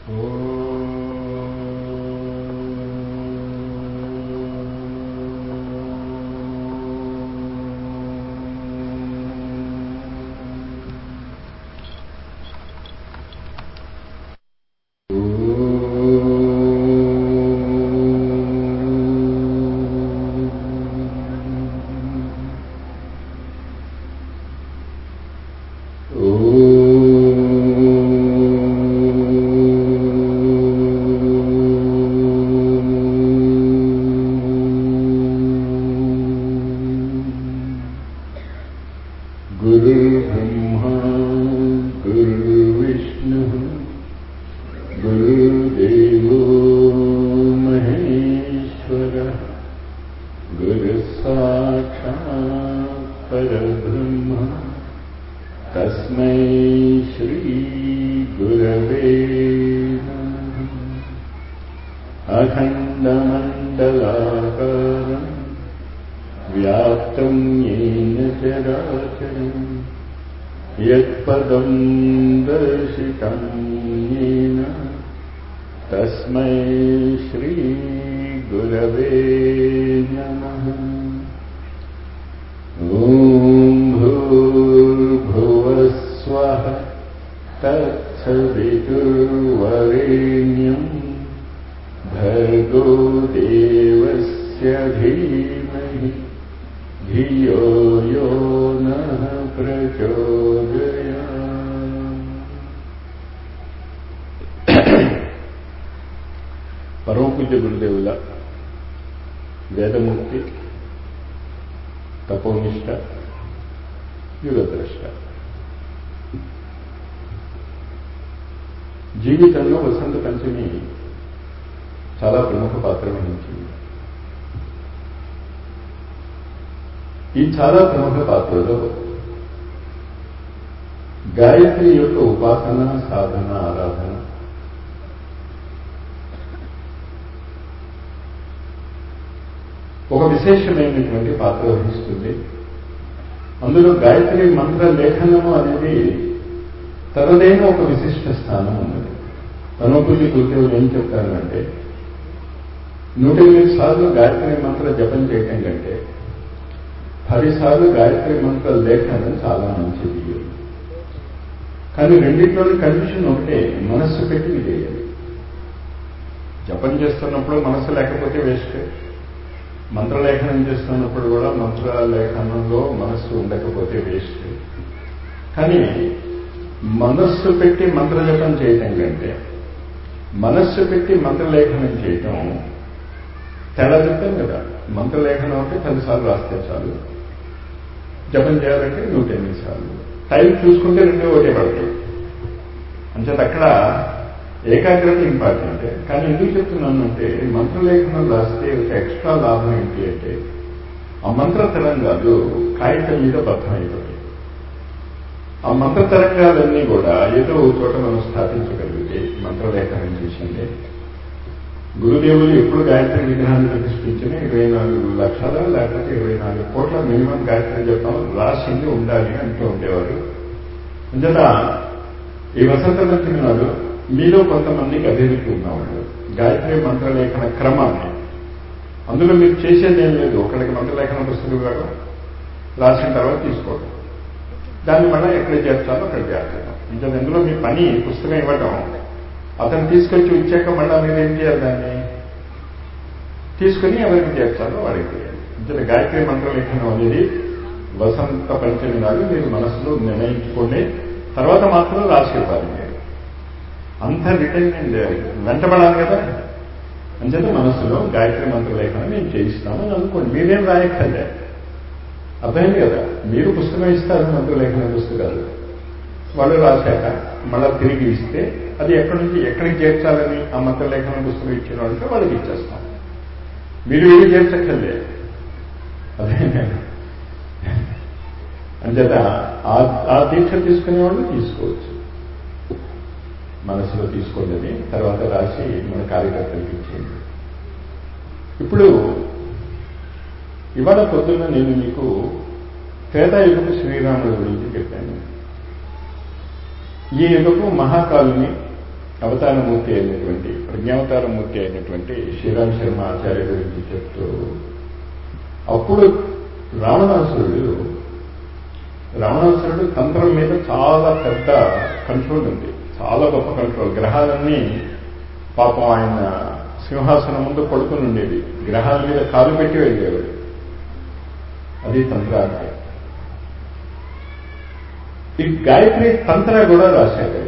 गुरुर्ब्रह्मा गुरुर्विष्णुः गुरुर्देवो महेश्वरः गुरुः साक्षात् परब्रह्म तस्मै श्रीगुरवे नमः अखण्डमण्डलाकारम् व्याप्तं येन चराचरम् यत्पदं दर्शितं येन तस्मै श्रीगुरवे नमः ॐ भूर्भुवस्वः तत्सवितुर्वरेण्यम् भर्गो देवस्य धीमहि धियो यो नः ప్రచోదయాత్ పరమపూజ్య గురుదేవుల వేదమూర్తి తపోనిష్ట యుగద్రష్ట జీవితంలో వసంత పంచమి చాలా ప్రముఖ పాత్ర వహించింది ఈ చాలా ప్రముఖ పాత్రలో గాయత్రి యొక్క ఉపాసన సాధన ఆరాధన ఒక విశేషమైనటువంటి పాత్ర వహిస్తుంది అందులో గాయత్రి మంత్ర లేఖనము అనేది తనదైన ఒక విశిష్ట స్థానం ఉన్నది తనోపూజి గురుదేవులు ఏం చెప్తారు అంటే నూట ఎనిమిది సార్లు గాయత్రి మంత్ర జపం చేయటం కంటే పదిసార్లు గాయత్రి మంత్ర లేఖనం చాలా మంచిది కానీ రెండింటిలోని కండిషన్ ఒకటే మనస్సు పెట్టి చేయాలి జపం చేస్తున్నప్పుడు మనస్సు లేకపోతే వేస్ట్ మంత్రలేఖనం చేస్తున్నప్పుడు కూడా మంత్రలేఖనంలో మనస్సు ఉండకపోతే వేస్ట్ కానీ మనస్సు పెట్టి మంత్రజపం చేయటం కంటే మనస్సు పెట్టి మంత్రలేఖనం చేయటం తేడా చెప్తాం కదా మంత్రలేఖనం అంటే పదిసార్లు రాస్తే చాలు జపం చేయాలంటే నూట ఎనిమిది సార్లు టైం చూసుకుంటే రెండే ఒకటే పడతాయి అంచేత అక్కడ ఏకాగ్రత ఇంపార్టెంట్ కానీ ఎందుకు చెప్తున్నాను అంటే మంత్రలేఖనం రాస్తే ఒక ఎక్స్ట్రా లాభం ఏంటి అంటే ఆ మంత్ర తరంగాలు కాగితం మీద బద్దమైపోతాయి ఆ మంత్ర తరంగాలన్నీ కూడా ఏదో ఒక చోట మనం స్థాపించగలిగితే మంత్రలేఖనం చేసిందే గురుదేవులు ఎప్పుడు గాయత్రి విగ్రహాన్ని ప్రతిష్ఠించిన ఇరవై నాలుగు లక్షల లేకపోతే ఇరవై నాలుగు కోట్ల మినిమం గాయత్రి చెప్పడం రాసింది ఉండాలి అంటూ ఉండేవారు అంచేత ఈ వసంత పంచమి నాడు మీలో కొంతమందికి అభివృద్ధి ఉన్నవాళ్ళు గాయత్రి మంత్రలేఖన క్రమాన్ని అందులో మీరు చేసేది ఏం లేదు ఒకరికి మంత్రలేఖన పుస్తకం ఇవ్వడం రాసిన తర్వాత తీసుకోవడం దాన్ని మళ్ళీ ఎక్కడ చేర్చాలో అక్కడ చేర్చడం ఇంకా అందులో మీ పని పుస్తకం ఇవ్వడం అతను తీసుకొచ్చి ఇచ్చాక మళ్ళీ మీరు ఏం చేయాలి దాన్ని తీసుకుని ఎవరికి చేర్చాలో వాడికి చేయాలి ఇంకా గాయత్రి మంత్రలేఖనం అనేది వసంత పంచమి నాడు మీరు మనసులో నిర్ణయించుకోండి తర్వాత మాత్రం రాసి ఇవ్వాలి మీరు అంత రిటర్న్ అండ్ వెంటబడాలి కదా అంచేత మనసులో గాయత్రి మంత్రలేఖనం మేము చేయిస్తాము అని అనుకోండి మీరేం రాయక్కర్లే అర్థమైంది కదా మీరు పుస్తకం ఇస్తారు మంత్రలేఖన పుస్తకాలు వాళ్ళు రాశాక మళ్ళా తిరిగి ఇస్తే అది ఎక్కడి నుంచి ఎక్కడికి చేర్చాలని ఆ మంత్రలేఖన పుస్తకం ఇచ్చిన వాళ్ళకి వాళ్ళకి ఇచ్చేస్తాం మీరు ఏమి చేర్చక్కర్లే అదే అంచేత ఆ దీక్ష తీసుకునే వాళ్ళు తీసుకోవచ్చు మనసులో తీసుకోండి తర్వాత రాసి మన కార్యకర్తలకు ఇచ్చేయండి ఇప్పుడు ఇవాళ పొద్దున్న నేను మీకు త్రేతాయుగపు శ్రీరాముడి గురించి చెప్పాను ఈ యుగపు మహాకాలుని అవతారమూర్తి అయినటువంటి ప్రజ్ఞావతారమూర్తి అయినటువంటి శ్రీరామ్ శర్మ ఆచార్య గురించి చెప్తూ అప్పుడు రావణాసురుడు రావణాసురుడు తంత్రం మీద చాలా పెద్ద కంట్రోల్ ఉంది చాలా గొప్ప కంట్రోల్ గ్రహాలన్నీ పాపం ఆయన సింహాసనం ముందు పడుకుని ఉండేది గ్రహాల మీద కాలు పెట్టి వెళ్ళేవాడు అది తంత్రాన్ని ఈ గాయత్రి తంత్ర కూడా రాశాడు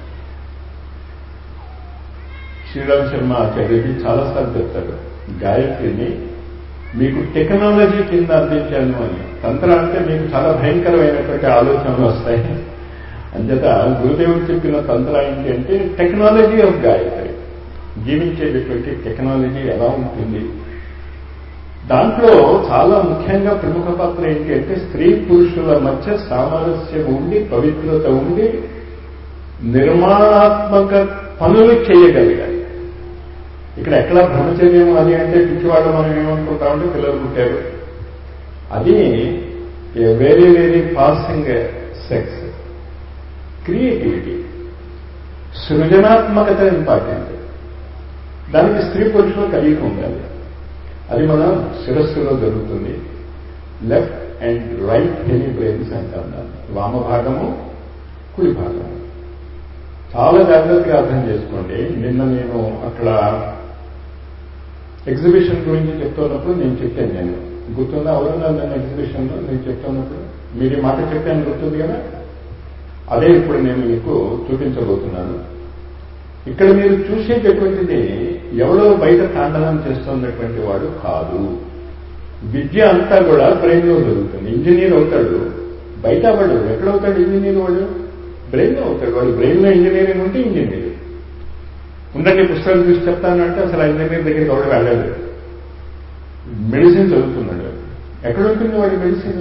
శ్రీరామ్ శర్మ ఆచార్యుడి చాలాసార్లు చెప్తాడు గాయత్రిని మీకు టెక్నాలజీ కింద అందించాను అని తంత్ర అంటే మీకు చాలా భయంకరమైనటువంటి ఆలోచనలు వస్తాయి అంచేత గురుదేవుడు చెప్పిన తంత్ర ఏంటి అంటే టెక్నాలజీ ఆఫ్ గాయత్రి జీవించేటటువంటి టెక్నాలజీ ఎలా ఉంటుంది దాంట్లో చాలా ముఖ్యంగా ప్రముఖ పాత్ర ఏంటి అంటే స్త్రీ పురుషుల మధ్య సామరస్యం ఉండి పవిత్రత ఉండి నిర్మాణాత్మక పనులు చేయగలిగాలి ఇక్కడ ఎట్లా బ్రహ్మచర్యం అది అంటే పిచ్చివాళ్ళు మనం ఏమనుకుంటామంటే పిల్లలు పుట్టారు అది very very passing sex creativity సృజనాత్మకత ఇంపార్టెంట్ దానికి స్త్రీ పురుషులు కలిగి ఉండాలి అది మన శిరస్సులో జరుగుతుంది left and right hemi brains అంటాం దాన్ని వామ భాగము కుడి భాగము చాలా జాగ్రత్తగా అర్థం చేసుకోండి నిన్న నేను అక్కడ ఎగ్జిబిషన్ గురించి చెప్తున్నప్పుడు నేను చెప్పాను నేను గుర్తుందా ఎవరన్నా నన్ను ఎగ్జిబిషన్లో నేను చెప్తున్నప్పుడు మీరు ఈ మాట చెప్పాను గుర్తుంది కదా అదే ఇప్పుడు నేను మీకు చూపించబోతున్నాను ఇక్కడ మీరు చూసేటటువంటిది ఎవరో బయట తాండవం చేస్తున్నటువంటి వాడు కాదు విద్య అంతా కూడా బ్రెయిన్లో జరుగుతుంది ఇంజనీర్ అవుతాడు బయట వాడు ఎక్కడవుతాడు ఇంజనీర్ వాడు బ్రెయిన్లో అవుతాడు వాడు బ్రెయిన్లో ఇంజనీరింగ్ ఉంటే ఇంజనీర్ ఉండండి పుస్తకాలు చూసి చెప్తానంటే అసలు ఆ ఇంజనీర్ దగ్గరికి ఎవడు వెళ్ళాడు మెడిసిన్ చదువుతున్నాడు ఎక్కడ ఉంటుంది వాడి మెడిసిన్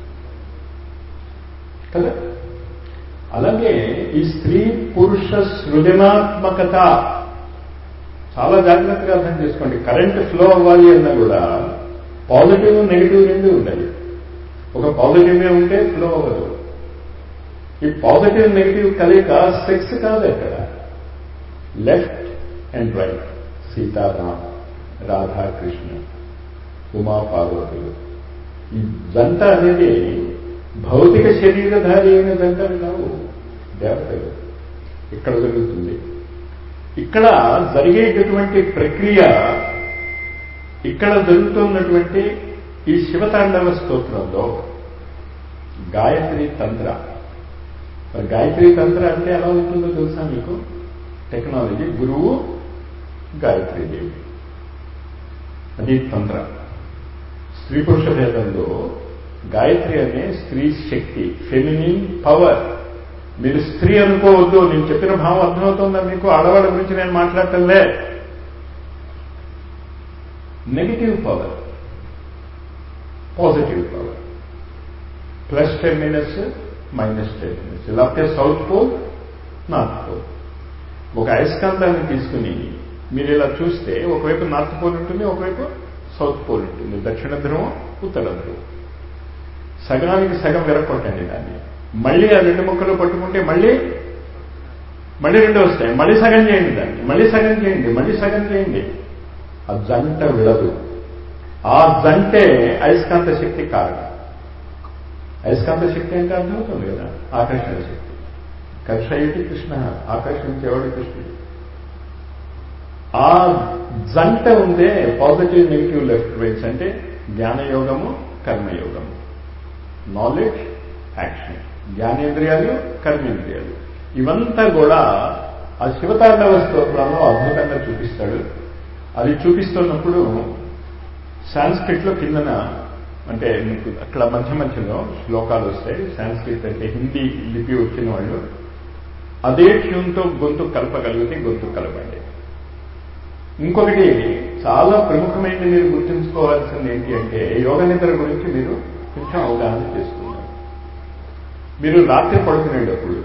కదా అలాగే ఈ స్త్రీ పురుష సృజనాత్మకత చాలా జాగ్రత్తగా అర్థం చేసుకోండి కరెంట్ ఫ్లో అవ్వాలి అన్నా కూడా పాజిటివ్ నెగిటివ్ రెండు ఉండాలి ఒక పాజిటివ్గా ఉంటే ఫ్లో అవ్వదు ఈ పాజిటివ్ నెగిటివ్ కలయిక సెక్స్ కాదు ఎక్కడ left and right Sitaram Radhakrishna Uma పార్వతులు ఈ జంట అనేది భౌతిక శరీరధారి అయిన జంటలు కావు దేవతలు ఇక్కడ జరుగుతుంది ఇక్కడ జరిగేటటువంటి ప్రక్రియ ఇక్కడ జరుగుతున్నటువంటి ఈ శివతాండవ స్తోత్రంలో గాయత్రి తంత్ర మరి గాయత్రి తంత్ర అంటే ఎలా ఉంటుందో తెలుసా మీకు టెక్నాలజీ గురువు గాయత్రీదేవి అది తంత్ర స్త్రీ పురుష భేదంలో గాయత్రి అనే స్త్రీ శక్తి ఫెమినిన్ పవర్ మీరు స్త్రీ అనుకోవద్దు నేను చెప్పిన భావం అర్థమవుతుందా మీకు ఆడవాళ్ళ గురించి నేను మాట్లాడటంలే negative power positive power plus ten minutes minus ten minutes లేకపోతే సౌత్ పోల్ నార్త్ పోల్ ఒక అయస్కాంతాన్ని తీసుకుని మీరు ఇలా చూస్తే ఒకవైపు నార్త్ పోల్ ఉంటుంది ఒకవైపు సౌత్ పోల్ ఉంటుంది దక్షిణ ధ్రువం ఉత్తర ధ్రువం సగానికి సగం విరగొట్టండి దాన్ని మళ్ళీ ఆ రెండు ముక్కలు పట్టుకుంటే మళ్ళీ మళ్ళీ రెండు వస్తాయి మళ్ళీ సగం చేయండి దాన్ని మళ్ళీ సగం చేయండి మళ్ళీ సగం చేయండి ఆ జంట విడదు ఆ జంటే అయస్కాంత శక్తి కారణం అయస్కాంత శక్తి అంటే అర్థమవుతుంది కదా ఆకర్షణ శక్తి కర్షయతి కృష్ణ ఆకర్షించేవాడు కృష్ణుడు ఆ జంట ఉందే పాజిటివ్ నెగిటివ్ లెఫ్ట్ రైట్స్ అంటే జ్ఞానయోగము కర్మయోగము నాలెడ్జ్ యాక్షన్ జ్ఞానేంద్రియాలు కర్మేంద్రియాలు ఇవంతా కూడా ఆ శివతాండవ స్తోత్రంలో అద్భుతంగా చూపిస్తాడు అది చూపిస్తున్నప్పుడు సాంస్క్రిట్లో కిందన అంటే మీకు అక్కడ మధ్య మధ్యలో శ్లోకాలు వస్తాయి సాంస్క్రిట్ అంటే హిందీ లిపి వచ్చిన వాళ్ళు అదే ట్యూన్తో గొంతు కలపగలిగితే గొంతు కలపండి ఇంకొకటి చాలా ప్రముఖమైనది మీరు గుర్తుంచుకోవాల్సింది ఏంటి అంటే యోగ నిద్ర గురించి మీరు కొంచెం అవగాహన చేసుకున్నారు మీరు రాత్రి పడుకునేటప్పుడు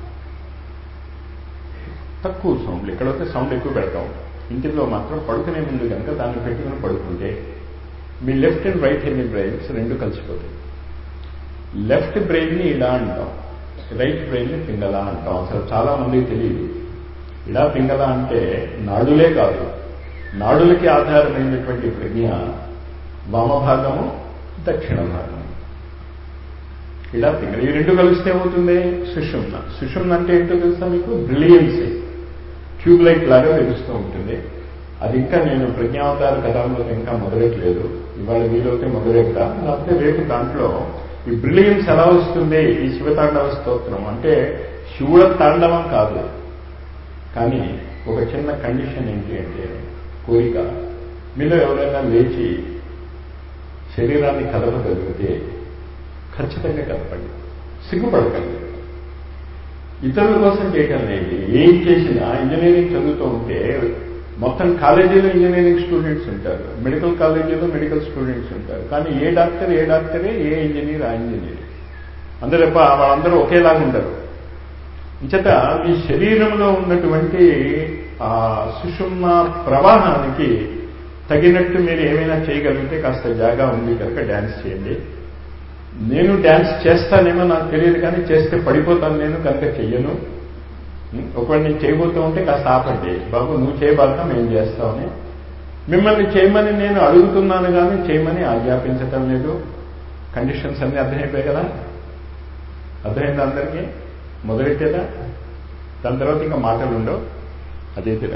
తక్కువ సౌండ్లు ఎక్కడైతే సౌండ్ ఎక్కువ పెడతాం ఇంటిలో మాత్రం పడుకునే ముందు కనుక దాన్ని పెట్టుకుని పడుకుంటే మీ left and right hand brains రెండు కలిసిపోతాయి లెఫ్ట్ బ్రెయిన్ని ఇలా అంటాం రైట్ బ్రెయిన్ని పింగలా అంటాం అసలు చాలా మందికి తెలియదు ఇడా పింగళ అంటే నాడులే కాదు నాడులకి ఆధారమైనటువంటి ప్రజ్ఞ వామభాగము దక్షిణ భాగము ఇలా పింగళ ఈ రెండు కలిస్తే ఏమవుతుంది సుషుమ్న సుషుమ్న అంటే ఏంటో తెలుసా మీకు బ్రిలియన్సీ ట్యూబ్ లైట్ లాగా వెలుస్తూ ఉంటుంది అది ఇంకా నేను ప్రజ్ఞావతార కథంలో ఇంకా మొదలెట్లేదు ఇవాళ వీలైతే మొదలెట్టా లేకపోతే రేపు దాంట్లో ఈ బ్రిలియన్స్ ఎలా వస్తుంది ఈ శివతాండవ స్తోత్రం అంటే శివుడ తాండవం కాదు కానీ ఒక చిన్న కండిషన్ ఏంటి అంటే కోరిక మీలో ఎవరైనా లేచి శరీరాన్ని కదపగలిగితే ఖచ్చితంగా కదపండి సిగ్గుపడకండి ఇతరుల కోసం చేయటం లేదు ఏం చేసినా ఇంజనీరింగ్ చదువుతూ ఉంటే మొత్తం కాలేజీలో ఇంజనీరింగ్ స్టూడెంట్స్ ఉంటారు మెడికల్ కాలేజీలో మెడికల్ స్టూడెంట్స్ ఉంటారు కానీ ఏ డాక్టర్ ఏ డాక్టరే ఏ ఇంజనీర్ ఆ ఇంజనీర్ అందరూ వాళ్ళందరూ ఒకేలాగా ఉండరు ఇంచట మీ శరీరంలో ఉన్నటువంటి ఆ సుషుమ్న ప్రవాహానికి తగినట్టు మీరు ఏమైనా చేయగలిగితే కాస్త జాగా ఉంది కనుక డ్యాన్స్ చేయండి నేను డ్యాన్స్ చేస్తానేమో నాకు తెలియదు కానీ చేస్తే పడిపోతాను నేను కనుక చెయ్యను ఒకవేళ నేను చేయబోతూ ఉంటే కాస్త ఆపండి బాబు నువ్వు చేయబాక మేము చేస్తామని మిమ్మల్ని చేయమని నేను అడుగుతున్నాను కానీ చేయమని ఆజ్ఞాపించటం లేదు కండిషన్స్ అన్నీ అర్థమైపోయాయి కదా అర్థమైంది అందరికీ మొదలెట్టేదా దాని తర్వాత ఇంకా మాటలు ఉండవు అదే తీరా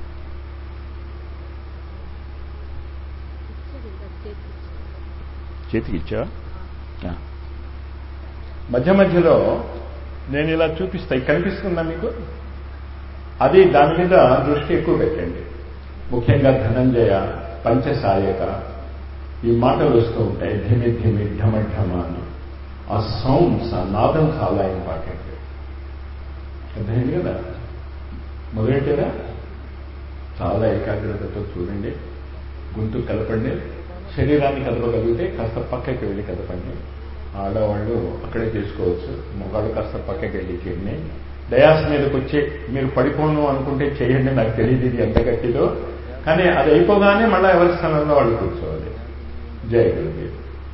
చేతికి ఇచ్చా మధ్య మధ్యలో నేను ఇలా చూపిస్తాయి కనిపిస్తుందా మీకు అది దాని మీద దృష్టి ఎక్కువ పెట్టండి ముఖ్యంగా ధనంజయ పంచసాయక ఈ మాటలు వస్తూ ఉంటాయి ధిమి ధిమి ఢమ ఢమ అని ఆ సౌండ్స్ ఆ నాదం చాలా ఇంపార్టెంట్ అర్థమైంది కదా మొదలెట్టేదా చాలా ఏకాగ్రతతో చూడండి గొంతు కలపండి శరీరాన్ని కదపగలిగితే కాస్త పక్కకి వెళ్ళి కదపండి ఆడవాళ్ళు అక్కడే చేసుకోవచ్చు మగాళ్ళు కాస్త పక్కకి వెళ్ళి చేయండి డయాస్ మీదకి వచ్చి మీరు పడిపోను అనుకుంటే చేయండి నాకు తెలియదు ఇది ఎంత గట్టిదో కానీ అది అయిపోగానే మళ్ళీ ఎవరి స్థానంలో వాళ్ళు కూర్చోవాలి జయ గురుదేవ్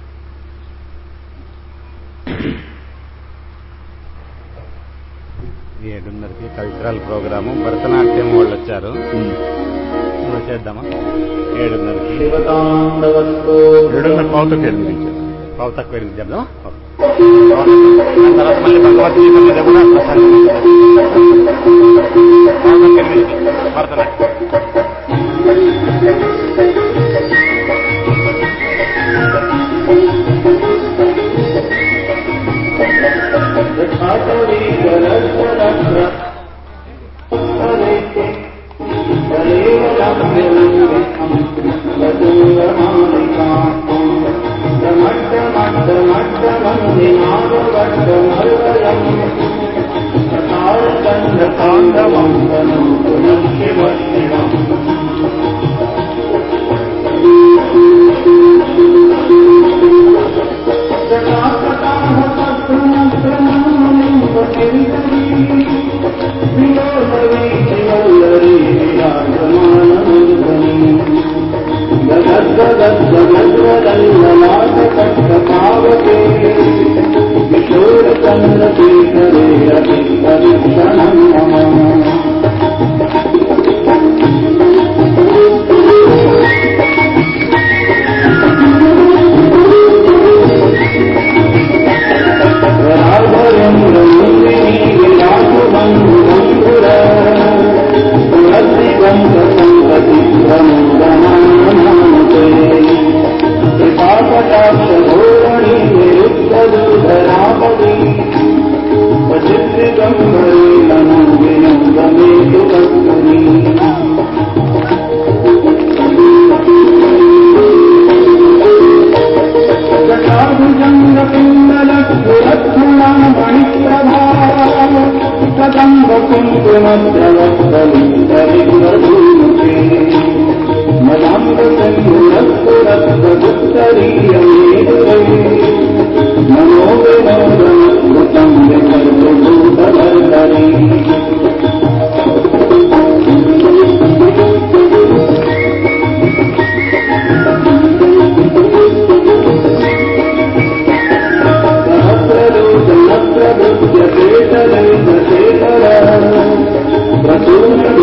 ఏడున్నరకి కల్చరల్ ప్రోగ్రాము భరతనాట్యం వాళ్ళు వచ్చారు ఇప్పుడు చేద్దామా ఏడున్నరకి ఏడున్నర పావుతకి వెళ్ళి పావు తక్కువ ఎనిమిది చెప్దాం దాని తర్వాత మళ్ళీ భగవద్గీత మీద కూడా ప్రసంగం ఉంటుంది. పావు తక్కువ ఎనిమిదికి భరతనాట్యం ప్రసూన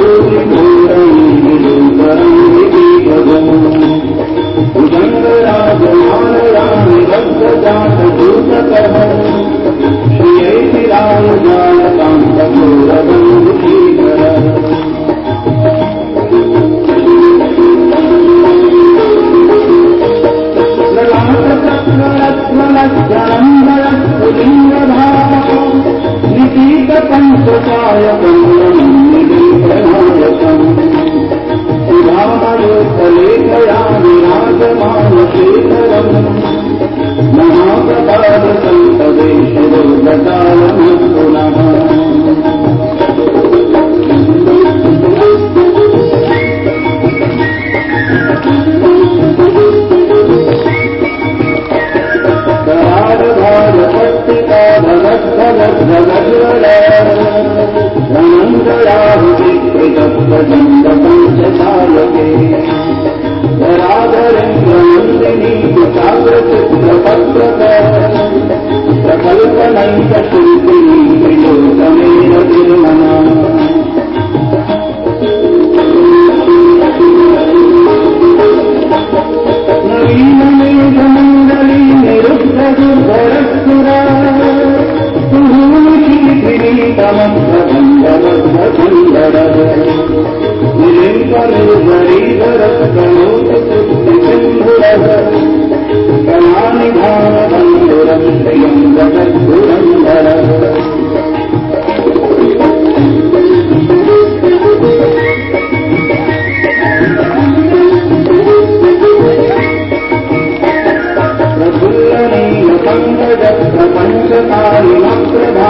సప్తచండ పంచశాలకే వరాధరేంద్రనందిని చాగ్రచిత్రపత్రక ప్రకల్పనైక శిల్పిని త్రిలోకమేన తిరుమణ నవీనమేఘమండలి నిరుద్ధదుర్ధరస్సురా భూమికి కిరీటమగ్రబంధవద్భసుందర నిలింపనిర్ధరీధరస్కలోకృష్ణసింధుర కళానిధానబంధురం శ్రియం జగద్గురంధర ప్రఫుల్లనీయ పంకజ ప్రపంచకారిమప్రభా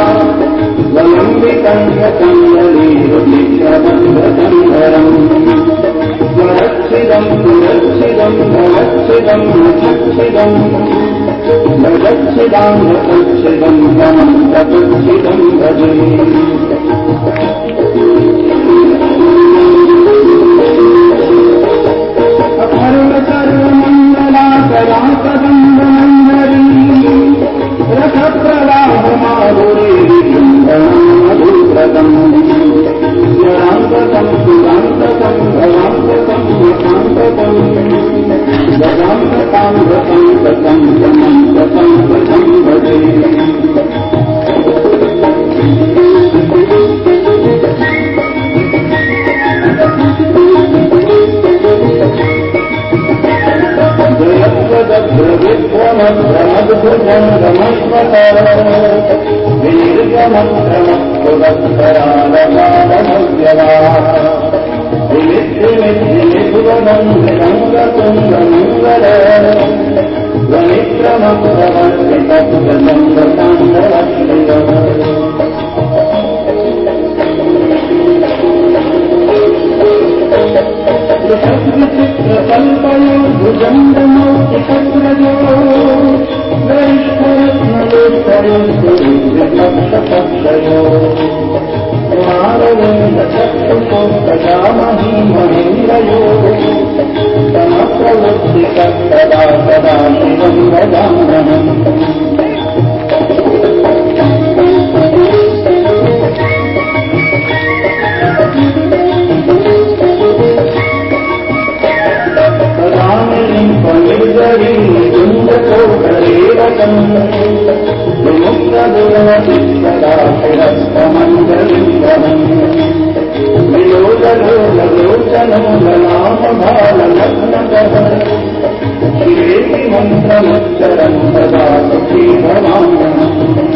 వలంబికంగకంగలీరుచిత్రబంధకంధరం స్వరక్షిదం సురక్షిదం భవక్షిదం రక్షిదం భగక్షిదాం రక్షిదం సమం తపక్షిదం భజే అపర్వ సర్వమంగళాకరాకదండమందరీ రథ ప్రవాహ మాధురీ మధువ్రతం స్వరాంతకం సురాంతకం భవాంతకం వశాంతకం గజాంతకాంతకం సతం సమంతకం సతం భజే చిత్రకల్పయో భుజంగమౌతికగ్రజో గరిష్ఠరత్నలోత్తరో సురేంద్రపక్షపక్షయో కుమారవేంద్ర చక్షుషో ప్రజామహీ మహేంద్రయో సమప్రవృత్తిక సదా సదా శివం భజామ్యహం మంత్రముచ్చరం సదా సుఖీ భవామ్యహం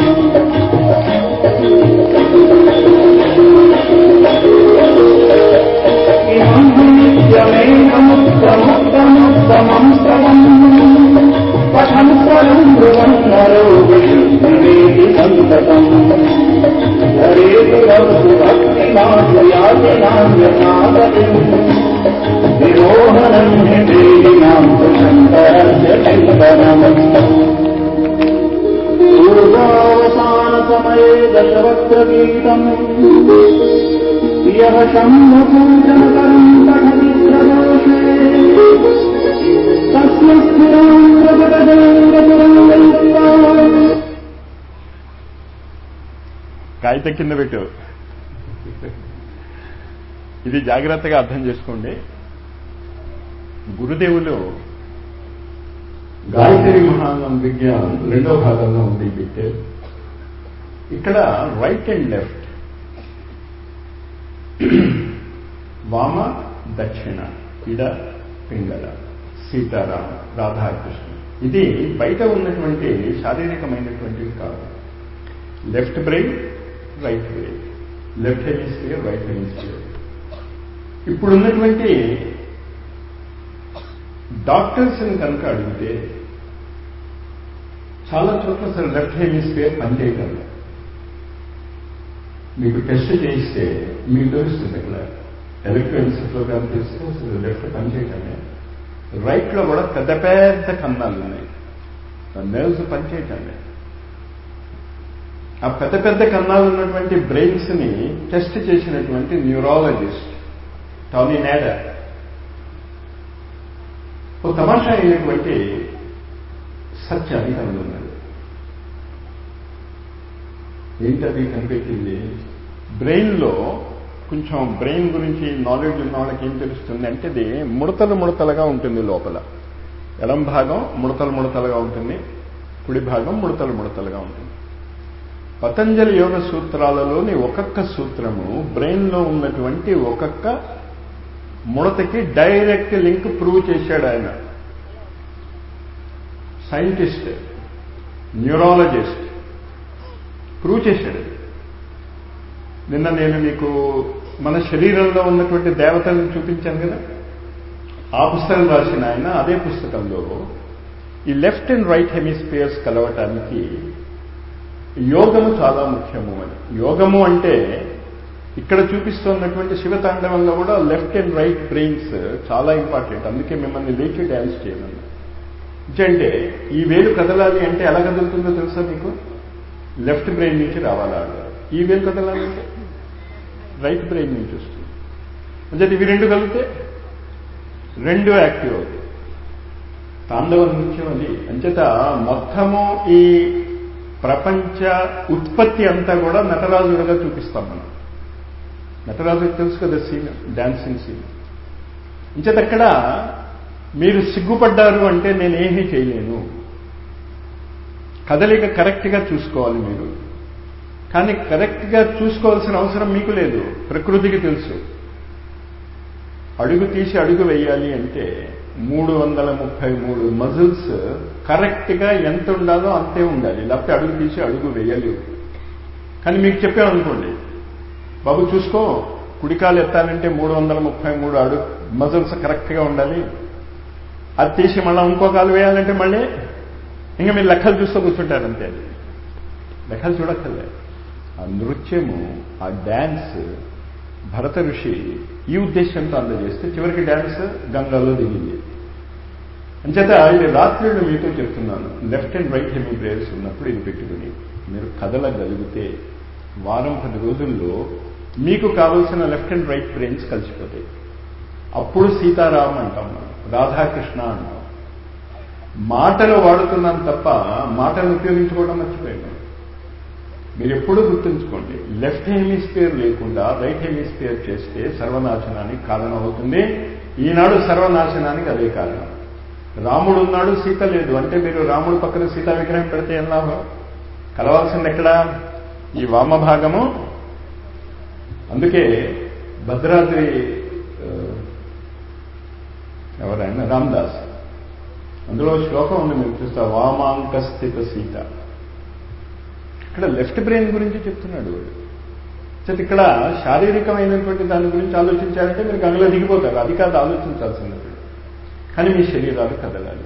నిత్యమేకముత్తముత్తముత్తమం స్తవం పఠం పరం ధ్రువం నరో విష్ణువేది సంతతం హరేతు రఘు భక్తిమాయాతినాన్యసాదతి విరోహణం దేవినాం శంకరస్య చింతనం పూర్వావసాన సమయే దశవక్రగీతం यः शम्भपूजनकरम् पठति प्रदोषे तस्य स्थिराम् प्रजगदेन्द्रपुरङ्गलित्वा కాగితం కింద పెట్టు ఇది జాగ్రత్తగా అర్థం చేసుకోండి గురుదేవులు గాయత్రి మహానం విజ్ఞానం రెండో భాగంలో ఉంది ఈ బిట్ ఇక్కడ రైట్ అండ్ లెఫ్ట్ వామ దక్షిణ ఇడ పింగళ సీతారామ రాధాకృష్ణ ఇది బయట ఉన్నటువంటి శారీరకమైనటువంటివి కాదు left brain right brain left hemisphere right hemisphere ఇప్పుడున్నటువంటి డాక్టర్స్ని కనుక అడిగితే చాలా చోట్ల అసలు లెఫ్ట్ హెమిస్ఫియర్ పనిచేయటం లేదు. మీకు టెస్ట్ చేయిస్తే మీకు తెలుస్తుంది అక్కడ ఎలక్ట్రోఎన్సెఫ్లోగ్రామ్ చేస్తే అసలు లెఫ్ట్ పనిచేయటమే రైట్లో కూడా పెద్ద పెద్ద కన్నాలు ఉన్నాయి నర్వ్స్ పనిచేయటమే ఆ పెద్ద పెద్ద కన్నాలు ఉన్నటువంటి బ్రెయిన్స్ ని టెస్ట్ చేసినటువంటి న్యూరాలజిస్ట్ టానీ నేడర్ ఓ తమాషా అయినటువంటి సత్యాన్ని కనుగొన్నాడు ఏంటది కనిపెట్టింది బ్రెయిన్లో కొంచెం బ్రెయిన్ గురించి నాలెడ్జ్ ఉన్న వాళ్ళకి ఏం తెలుస్తుంది అంటే ఇది ముడతలు ముడతలుగా ఉంటుంది లోపల ఎడం భాగం ముడతలు ముడతలుగా ఉంటుంది కుడి భాగం ముడతలు ముడతలుగా ఉంటుంది పతంజలి యోగ సూత్రాలలోని ఒక్కొక్క సూత్రము బ్రెయిన్లో ఉన్నటువంటి ఒక్కొక్క ముడతకి డైరెక్ట్ లింక్ ప్రూవ్ చేశాడు ఆయన సైంటిస్ట్ న్యూరాలజిస్ట్ ప్రూవ్ చేశాడు నిన్న నేను మీకు మన శరీరంలో ఉన్నటువంటి దేవతలను చూపించాను కదా ఆ పుస్తకం రాసిన ఆయన అదే పుస్తకంలో ఈ లెఫ్ట్ అండ్ రైట్ హెమిస్పియర్స్ కలవటానికి యోగము చాలా ముఖ్యము అని యోగము అంటే ఇక్కడ చూపిస్తున్నటువంటి శివతాండవంలో కూడా లెఫ్ట్ అండ్ రైట్ బ్రెయిన్స్ చాలా ఇంపార్టెంట్ అందుకే మిమ్మల్ని లేచి డ్యాన్స్ చేయమన్నా అంటే ఈ వేలు కదలాలి అంటే ఎలా కదులుతుందో తెలుసా మీకు లెఫ్ట్ బ్రెయిన్ నుంచి రావాలా ఈ వేలు కదలాలి అంటే రైట్ బ్రెయిన్ నుంచి వస్తుంది అంటే ఇవి రెండు కలిగితే రెండు యాక్టివ్ అవుతాయి తాండవ నృత్యం అది అంచేత మొత్తము ఈ ప్రపంచ ఉత్పత్తి అంతా కూడా నటరాజుడుగా చూపిస్తాం మనం నటరాజుకి తెలుసు కదా సీన్ డాన్సింగ్ సీన్ ఇంచేత అక్కడ మీరు సిగ్గుపడ్డారు అంటే నేనేమీ చేయలేను కదలిక కరెక్ట్గా చూసుకోవాలి మీరు కానీ కరెక్ట్గా చూసుకోవాల్సిన అవసరం మీకు లేదు ప్రకృతికి తెలుసు అడుగు తీసి అడుగు వేయాలి అంటే మూడు వందల ముప్పై మూడు మజిల్స్ కరెక్ట్గా ఎంత ఉండాలో అంతే ఉండాలి లేకపోతే అడుగు తీసి అడుగు వేయలేవు కానీ మీకు చెప్పామనుకోండి బాబు చూసుకో కుడికాలు ఎత్తాలంటే మూడు వందల ముప్పై మూడు అడుగు మజిల్స్ కరెక్ట్గా ఉండాలి అది తీసి మళ్ళీ ఇంకో కాలు వేయాలంటే మళ్ళీ ఇంకా మీరు లెక్కలు చూస్తూ కూర్చుంటారు అంతే అది లెక్కలు చూడక్కర్లే ఆ నృత్యము ఆ డ్యాన్స్ భరత ఋషి ఈ ఉద్దేశంతో అందజేస్తే చివరికి డ్యాన్స్ గంగాలో దిగింది అంచేత ఇది రాత్రిళ్ళు మీతో చెప్తున్నాను left and right hemispheres ఉన్నప్పుడు ఇది పెట్టుకుని మీరు కదలగలిగితే వారం పది రోజుల్లో మీకు కావలసిన లెఫ్ట్ అండ్ రైట్ బ్రెయిన్స్ కలిసిపోతాయి అప్పుడు సీతారాం అంటాం మనం రాధాకృష్ణ అంటాం మాటలు వాడుతున్నాం తప్ప మాటలు ఉపయోగించుకోవడం మర్చిపోయాం మీరు ఎప్పుడూ గుర్తుంచుకోండి లెఫ్ట్ హెమిస్ఫియర్ లేకుండా రైట్ హెమిస్ఫియర్ చేస్తే సర్వనాశనానికి కారణం అవుతుంది ఈనాడు సర్వనాశనానికి అదే కారణం రాముడు ఉన్నాడు సీత లేదు అంటే మీరు రాముడు పక్కన సీతా విగ్రహం పెడితే ఏం లాభం కలవాల్సింది ఎక్కడ ఈ వామభాగము అందుకే భద్రాద్రి ఎవరైనా రామ్దాస్ అందులో శ్లోకం ఉంది మీరు చూస్తా వామాంక స్థిత సీత ఇక్కడ లెఫ్ట్ బ్రెయిన్ గురించి చెప్తున్నాడు వాడు ఇక్కడ శారీరకమైనటువంటి దాని గురించి ఆలోచించాలంటే మీరు గంగలో దిగిపోతారు అది కాదు ఆలోచించాల్సినది కానీ మీ శరీరాలు కదలాలి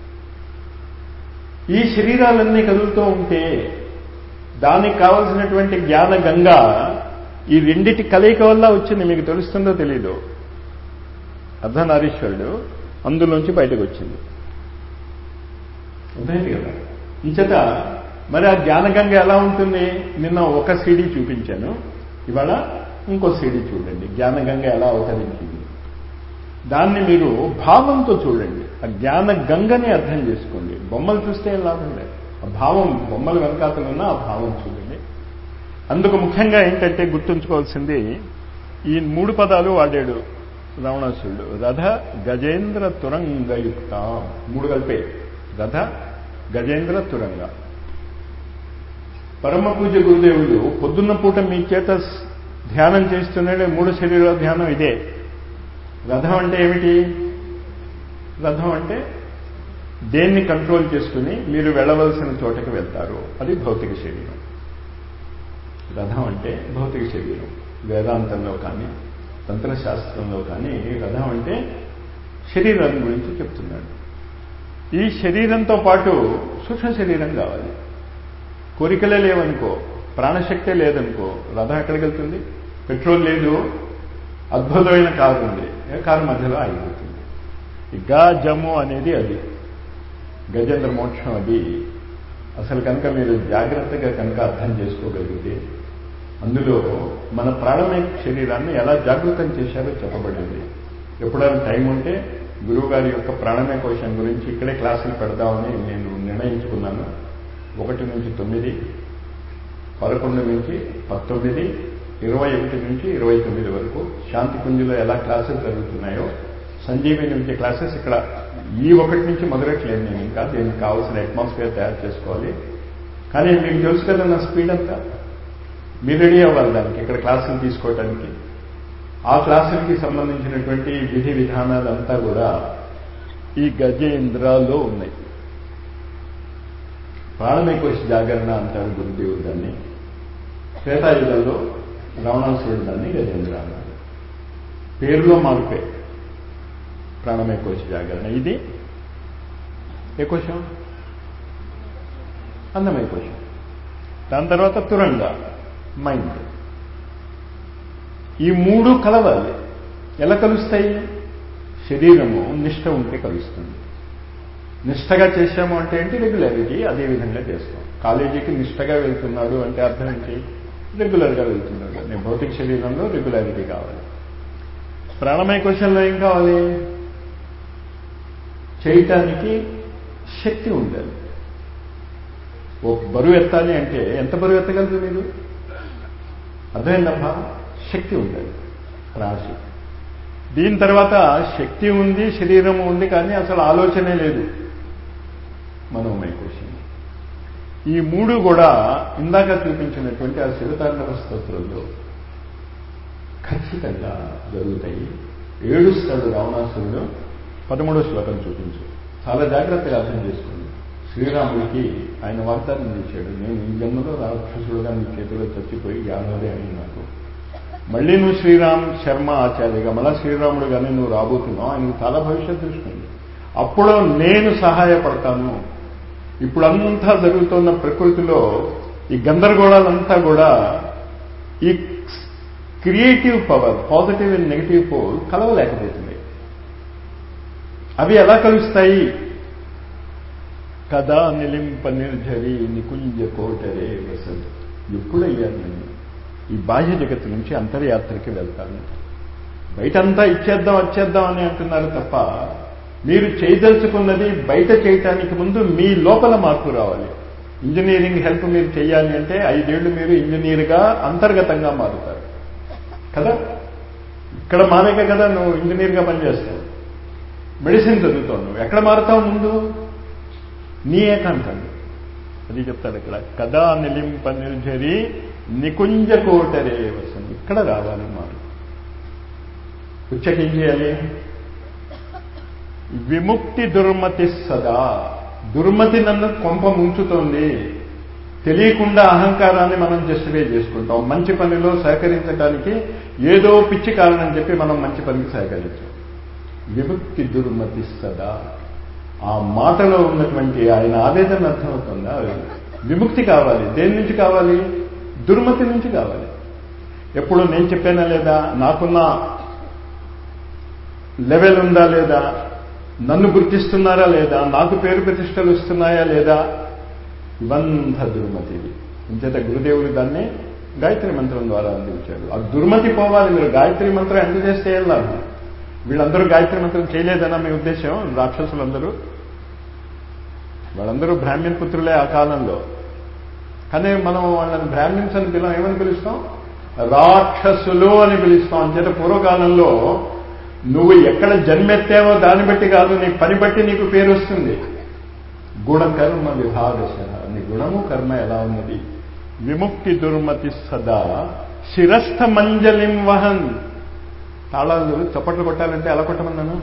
ఈ శరీరాలన్నీ కదులుతూ ఉంటే దానికి కావలసినటువంటి జ్ఞాన గంగ ఈ రెండిటి కలయిక వల్ల వచ్చింది మీకు తెలుస్తుందో తెలీదు అర్ధనారీశ్వరుడు అందులోంచి బయటకు వచ్చింది అర్థమైంది కదా ఇంచేత మరి ఆ జ్ఞానగంగ ఎలా ఉంటుంది నిన్న ఒక సీడీ చూపించాను ఇవాళ ఇంకో సీడీ చూడండి జ్ఞానగంగ ఎలా అవతరించింది దాన్ని మీరు భావంతో చూడండి ఆ జ్ఞాన గంగని అర్థం చేసుకోండి బొమ్మలు చూస్తే ఏం లాభం లేదు ఆ భావం బొమ్మల వెనకాతలున్న ఆ భావం చూడండి అందుకు ముఖ్యంగా ఏంటంటే గుర్తుంచుకోవాల్సింది ఈ మూడు పదాలు వాడాడు రావణాసురుడు రథ గజేంద్ర తురంగయుక్త మూడు కలిపే రథ గజేంద్ర తురంగ పరమ పూజ గురుదేవుడు పొద్దున్న పూట మీ చేత ధ్యానం చేస్తున్నాడే మూడు శరీర ధ్యానం ఇదే రథం అంటే ఏమిటి రథం అంటే దేన్ని కంట్రోల్ చేసుకుని మీరు వెళ్ళవలసిన చోటకి వెళ్తారు అది భౌతిక శరీరం రథం అంటే భౌతిక శరీరం వేదాంతంలో కానీ తంత్రశాస్త్రంలో కానీ రథం అంటే శరీరం గురించి చెప్తున్నాడు ఈ శరీరంతో పాటు సూక్ష్మ శరీరం కావాలి కోరికలే లేవనుకో ప్రాణశక్తే లేదనుకో రథం ఎక్కడికి వెళ్తుంది పెట్రోల్ లేదు అద్భుతమైన కారు ఉంది కారు మధ్యలో ఆగిపోతుంది గా జమ్ము అనేది అది గజేంద్ర మోక్షం అది అసలు కనుక మీరు జాగ్రత్తగా కనుక అర్థం చేసుకోగలిగితే అందులో మన ప్రాణమయ శరీరాన్ని ఎలా జాగృతం చేశారో చెప్పబడింది ఎప్పుడైనా టైం ఉంటే గురువు గారి యొక్క ప్రాణమయ కోశం గురించి ఇక్కడే క్లాసులు పెడదామని నేను నిర్ణయించుకున్నాను ఒకటి నుంచి తొమ్మిది పదకొండు నుంచి పంతొమ్మిది ఇరవై ఒకటి నుంచి ఇరవై తొమ్మిది వరకు శాంతి కుంజులో ఎలా క్లాసెస్ జరుగుతున్నాయో సంజీవి నుంచి క్లాసెస్ ఇక్కడ ఈ ఒకటి నుంచి మొదలట్లేదు నేను ఇంకా దీనికి కావాల్సిన అట్మాస్ఫియర్ తయారు చేసుకోవాలి కానీ మీకు తెలుసు కదా నా స్పీడ్ అంతా మీరు రెడీ అవ్వాలి దానికి ఇక్కడ క్లాసులు తీసుకోవడానికి ఆ క్లాసులకి సంబంధించినటువంటి విధి విధానాలంతా కూడా ఈ గజేంద్రాలో ఉన్నాయి ప్రాణమేకోశ జాగరణ అంటారు గురుదేవుడు దాన్ని శ్వేతాయుగంలో రావణాసురుడు దాన్ని గజేంద్ర అన్నారు పేరులో మార్పే ప్రాణమేకోశ జాగరణ ఇది ఏ కోశం అందమయ కోశం దాని తర్వాత తురంగ మైండ్ ఈ మూడు కలవాలి ఎలా కలుస్తాయి శరీరము నిష్ట ఉంటే కలుస్తుంది నిష్టగా చేశాము అంటే ఏంటి రెగ్యులారిటీ అదే విధంగా చేస్తాం కాలేజీకి నిష్టగా వెళ్తున్నాడు అంటే అర్థం ఏంటి రెగ్యులర్గా వెళ్తున్నాడు నేను భౌతిక శరీరంలో రెగ్యులారిటీ కావాలి ప్రాణమయ క్వశ్చన్లో ఏం కావాలి చేయటానికి శక్తి ఉండాలి ఓ బరువు ఎత్తాలి అంటే ఎంత బరువు ఎత్తగలరు మీరు అర్థమైందమ్మా శక్తి ఉండాలి ప్రాణశక్తి దీని తర్వాత శక్తి ఉంది శరీరం ఉంది కానీ అసలు ఆలోచనే లేదు మనోమయ కోశం ఈ మూడు కూడా ఇందాక చూపించినటువంటి ఆ శివతాండవ స్తోత్రంలో ఖచ్చితంగా జరుగుతాయి ఏడుస్తాడు రావణాసురుడు పదమూడో శ్లోకం చూపించు చాలా జాగ్రత్తగా అర్థం చేసుకోండి శ్రీరాముడికి ఆయన వాగ్దానం చేశాడు నేను ఈ జన్మలో రాక్షసుడుగా నీ చేతిలో చచ్చిపోయి జ్ఞానోదే అని నాకు మళ్ళీ నువ్వు శ్రీరామ్ శర్మ ఆచార్యగా మళ్ళా శ్రీరాముడుగానే నువ్వు రాబోతున్నావు ఆయనకు చాలా భవిష్యత్తు దృష్టి అప్పుడు నేను సహాయపడతాను ఇప్పుడంతా జరుగుతున్న ప్రకృతిలో ఈ గందరగోళాలంతా కూడా ఈ creative power positive and negative pole కలవలేకపోతుంది అవి ఎలా కలుస్తాయి కదా నిలింప నిర్జరి నికుంజ కోటరే వసలు ఎప్పుడయ్యాను నేను ఈ బాహ్య జగత్తు నుంచి అంతర్యాత్రకి వెళ్తాను బయటంతా ఇచ్చేద్దాం వచ్చేద్దాం అని అంటున్నారు తప్ప మీరు చేయదలుచుకున్నది బయట చేయటానికి ముందు మీ లోపల మార్పు రావాలి ఇంజనీరింగ్ హెల్ప్ మీరు చేయాలి అంటే ఐదేళ్లు మీరు ఇంజనీర్గా అంతర్గతంగా మారుతారు కదా ఇక్కడ మారాక కదా నువ్వు ఇంజనీర్గా పనిచేస్తావు మెడిసిన్ చదువుతావు నువ్వు ఎక్కడ మారుతావు ముందు నీ ఏకాంతం అది చెప్తాడు ఇక్కడ కదా నిలింప నిర్జరి నికుంజ కోటరే వసం ఇక్కడ రావాలి మారు ఉచ్చకేం చేయాలి విముక్తి దుర్మతి సదా దుర్మతి నన్ను కొంప ముంచుతోంది తెలియకుండా అహంకారాన్ని మనం జస్టిఫై చేసుకుంటాం మంచి పనిలో సహకరించడానికి ఏదో పిచ్చి కారణం చెప్పి మనం మంచి పనికి సహకరించాం విముక్తి దుర్మతి సదా ఆ మాటలో ఉన్నటువంటి ఆయన ఆవేదన అర్థమవుతుందా విముక్తి కావాలి దేని నుంచి కావాలి దుర్మతి నుంచి కావాలి ఎప్పుడు నేను చెప్పానా లేదా నాకున్న లెవెల్ ఉందా లేదా నన్ను గుర్తిస్తున్నారా లేదా నాకు పేరు ప్రతిష్టలు ఇస్తున్నాయా లేదా ఇవంతా దుర్మతిది ఇంచేత గురుదేవుడు దాన్ని గాయత్రి మంత్రం ద్వారా అందించాడు ఆ దుర్మతి పోవాలి మీరు గాయత్రి మంత్రం ఎంత చేస్తే వెళ్ళాలి వీళ్ళందరూ గాయత్రి మంత్రం చేయలేదన్న మీ ఉద్దేశం రాక్షసులందరూ వాళ్ళందరూ బ్రాహ్మణ్ పుత్రులే ఆ కాలంలో కానీ మనం వాళ్ళని బ్రాహ్మిన్స్ అని పిలం ఏమని పిలుస్తాం రాక్షసులు అని పిలుస్తాం అంచేత పూర్వకాలంలో నువ్వు ఎక్కడ జన్మెత్తావో దాన్ని బట్టి కాదు నీ పని బట్టి నీకు పేరు వస్తుంది గుణకర్మ విభాగశ నీ గుణము కర్మ ఎలా ఉన్నది విముక్తి దుర్మతి సదా శిరస్థ మంజలిం వహన్ తాళాలు చప్పట్లు కొట్టాలంటే ఎలా కొట్టమన్నాను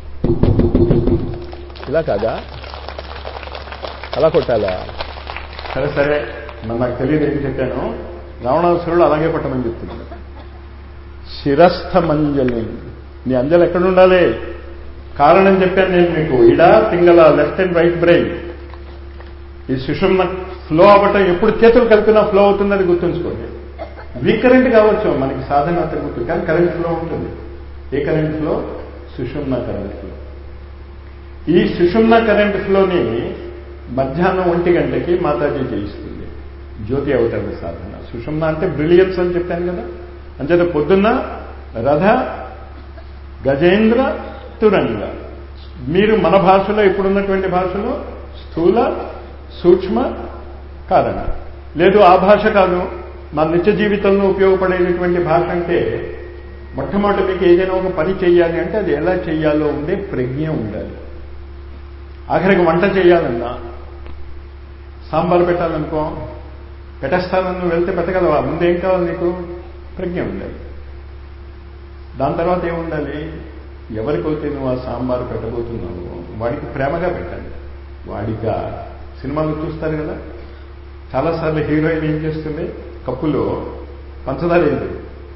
ఇలా కాదా అలా కొట్టాలా సరే సరే మరి నాకు తెలియదు ఏం చెప్పాను రావణాసురుడు అలాగే కొట్టమని చెప్తున్నాడు శిరస్థ మంజలి నీ అంజలు ఎక్కడ ఉండాలి కారణం చెప్పాను నేను మీకు Ida Pingala left and right brain ఈ సుషుమ్న ఫ్లో అవ్వటం ఎప్పుడు చేతులు కలిపినా ఫ్లో అవుతుందని గుర్తుంచుకోండి వీక్ కరెంట్ కావచ్చు మనకి సాధన అంత గుర్తు కానీ కరెంట్ ఫ్లో ఉంటుంది ఏ current flow Sushumna current flow ఈ సుషుమ్న కరెంట్ ఫ్లోని మధ్యాహ్నం ఒంటి గంటకి మాతాజీ చేయిస్తుంది జ్యోతి అవతరణ సాధన సుషుమ్న అంటే బ్రిలియన్స్ అని చెప్పాను కదా అంచేత పొద్దున్న రథ గజేంద్ర తురంగ మీరు మన భాషలో ఇప్పుడున్నటువంటి భాషలో స్థూల సూక్ష్మ కారణ లేదు ఆ భాష కాదు మా నిత్య జీవితంలో ఉపయోగపడేటటువంటి భాష అంటే మొట్టమొదటి మీకు ఏదైనా ఒక పని చేయాలి అంటే అది ఎలా చేయాలో ఉండే ప్రజ్ఞ ఉండాలి ఆఖరికి వంట చేయాలన్నా సాంబార్ పెట్టాలనుకో పెట్టేస్తానని నువ్వు వెళ్తే పెట్టగలవా ముందేం కావాలి నీకు ప్రజ్ఞ ఉండాలి దాని తర్వాత ఏముండాలి ఎవరికైతే నువ్వు ఆ సాంబార్ పెట్టబోతున్నావు వాడికి ప్రేమగా పెట్టాలి వాడిగా సినిమాలు చూస్తారు కదా చాలాసార్లు హీరోయిన్ ఏం చేస్తుంది కప్పులో పంచదార లేదు